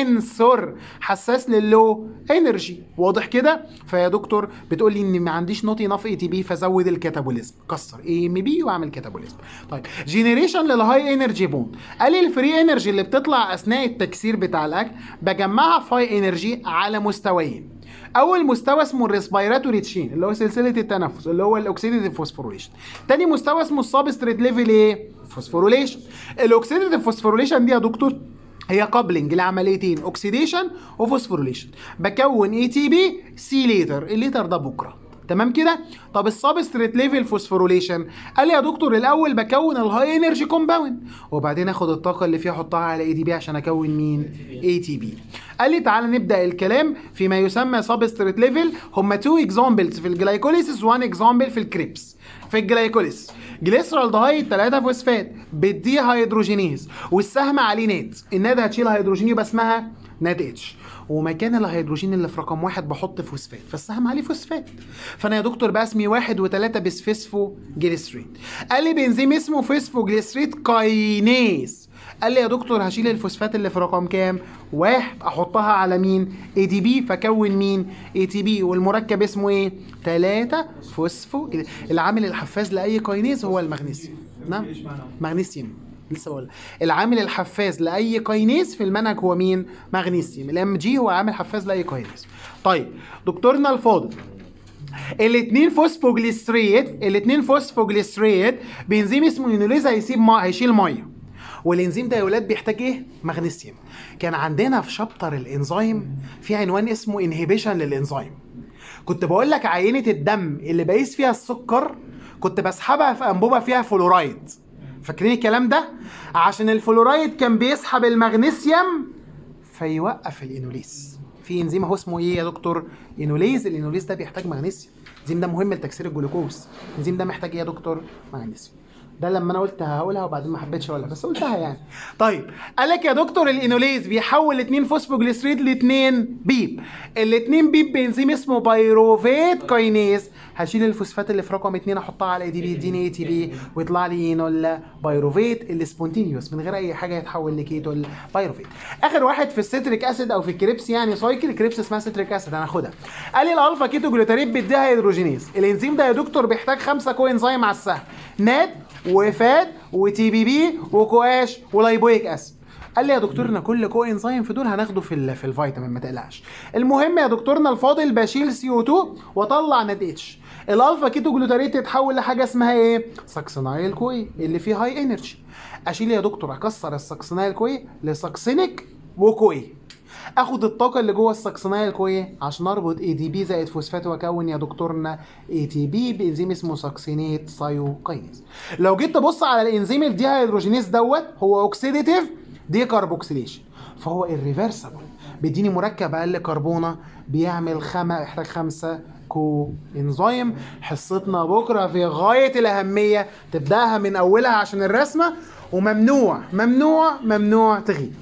سنسور حساس للو انرجي واضح كده فيا دكتور بتقول لي ان ما عنديش نوت انف اي تي بي فزود الكاتابوليزم كسر اي ام بي واعمل كاتابوليزم طيب جينيريشن للهاي انرجي بوند قال لي الفري انرجي اللي بتطلع اثناء التكسير بتاع الاكل بجمعها في هاي انرجي على مستويين اول مستوى اسمه الريسبيراتوري تشين اللي هو سلسله التنفس اللي هو الاوكسيديتيف فوسفوريليشن تاني مستوى اسمه السبستريت ليفل ايه فوسفوريليشن الاوكسيديتيف فوسفوريليشن دي يا دكتور هي كابلنج لعمليتين اوكسيديشن وفوسفوريليشن بكون اي تي بي سي ليتر الليتر ده بكره تمام كده طب السبستريت ليفل فوسفوريليشن قال لي يا دكتور الاول بكون الهاي انرجي كومباوند وبعدين اخد الطاقه اللي فيها احطها على اي دي بي عشان اكون مين اي تي بي قال لي تعالى نبدا الكلام فيما يسمى سبستريت ليفل هم تو اكزامبلز في الجلايكوليسيس وان اكزامبل في الكريبس في الجلايكوليس جليسرالدهايد 3 فوسفات بالدي هيدروجينيز والسهم عليه نات النات هتشيل هيدروجين يبقى اسمها نات اتش ومكان الهيدروجين اللي في رقم واحد بحط فوسفات فالسهم عليه فوسفات فانا يا دكتور بسمي واحد وثلاثة بسفسفو جليسريت قال لي بنزيم اسمه فسفو جليسريت كاينيز قال لي يا دكتور هشيل الفوسفات اللي في رقم كام؟ واحد احطها على مين؟ اي دي بي فكون مين؟ اي تي بي والمركب اسمه ايه؟ 3 فوسفو العامل الحفاز لاي كاينيز هو المغنيسيوم نعم مغنيسيوم لسه بقول العامل الحفاز لاي كاينيز في المنهج هو مين؟ مغنيسيوم الام جي هو عامل حفاز لاي كاينيز طيب دكتورنا الفاضل الاثنين فوسفوجليسريت الاثنين فوسفوجليسريت بنزيم اسمه يونوليز هيسيب ما هيشيل ميه والانزيم ده يا ولاد بيحتاج ايه؟ مغنيسيوم. كان عندنا في شابتر الانزيم في عنوان اسمه انهبيشن للانزيم. كنت بقول لك عينه الدم اللي بقيس فيها السكر كنت بسحبها في انبوبه فيها فلورايد. فاكرين الكلام ده؟ عشان الفلورايد كان بيسحب المغنيسيوم فيوقف الانوليز. في انزيم اهو اسمه ايه يا دكتور؟ انوليز، الانوليز ده بيحتاج مغنيسيوم. الانزيم ده مهم لتكسير الجلوكوز. الانزيم ده محتاج ايه يا دكتور؟ مغنيسيوم. ده لما انا قلت هقولها وبعدين ما حبيتش اقولها بس قلتها يعني طيب قال لك يا دكتور الانوليز بيحول 2 فوسفوجليسريد ل 2 بيب الاثنين بيب بانزيم اسمه بايروفيت كاينيز هشيل الفوسفات اللي في رقم 2 احطها على اي دي بي يديني اي تي بي ويطلع لي اينول بايروفيت اللي سبونتينيوس من غير اي حاجه يتحول لكيتول بايروفيت اخر واحد في الستريك اسيد او في الكريبس يعني سايكل كريبس اسمها ستريك اسيد هناخدها قال لي الالفا كيتو جلوتاريت بيديها هيدروجينيز الانزيم ده يا دكتور بيحتاج خمسه كو انزيم على السهم نات وفات وتي بي بي وكواش ولايبويك اسيد قال لي يا دكتورنا كل كو انزيم في دول هناخده في ال في الفيتامين ما تقلقش المهم يا دكتورنا الفاضل بشيل سي او 2 واطلع نات اتش الالفا كيتو جلوتاريت تتحول لحاجه اسمها ايه ساكسينايل كوي اللي فيه هاي انرجي اشيل يا دكتور اكسر الساكسينايل كوي لساكسينيك وكوي اخد الطاقه اللي جوه الساكسينايل كوي عشان اربط اي دي بي زائد فوسفات واكون يا دكتورنا اي تي بي بانزيم اسمه ساكسينيت سايوكاينيز لو جيت تبص على الانزيم الديهيدروجينيز دوت هو اوكسيديتيف دي كاربوكسيليشن فهو الريفرسبل بيديني مركب اقل كربونه بيعمل خمسه يحتاج خمسه كو انزيم حصتنا بكره في غايه الاهميه تبداها من اولها عشان الرسمه وممنوع ممنوع ممنوع تغيب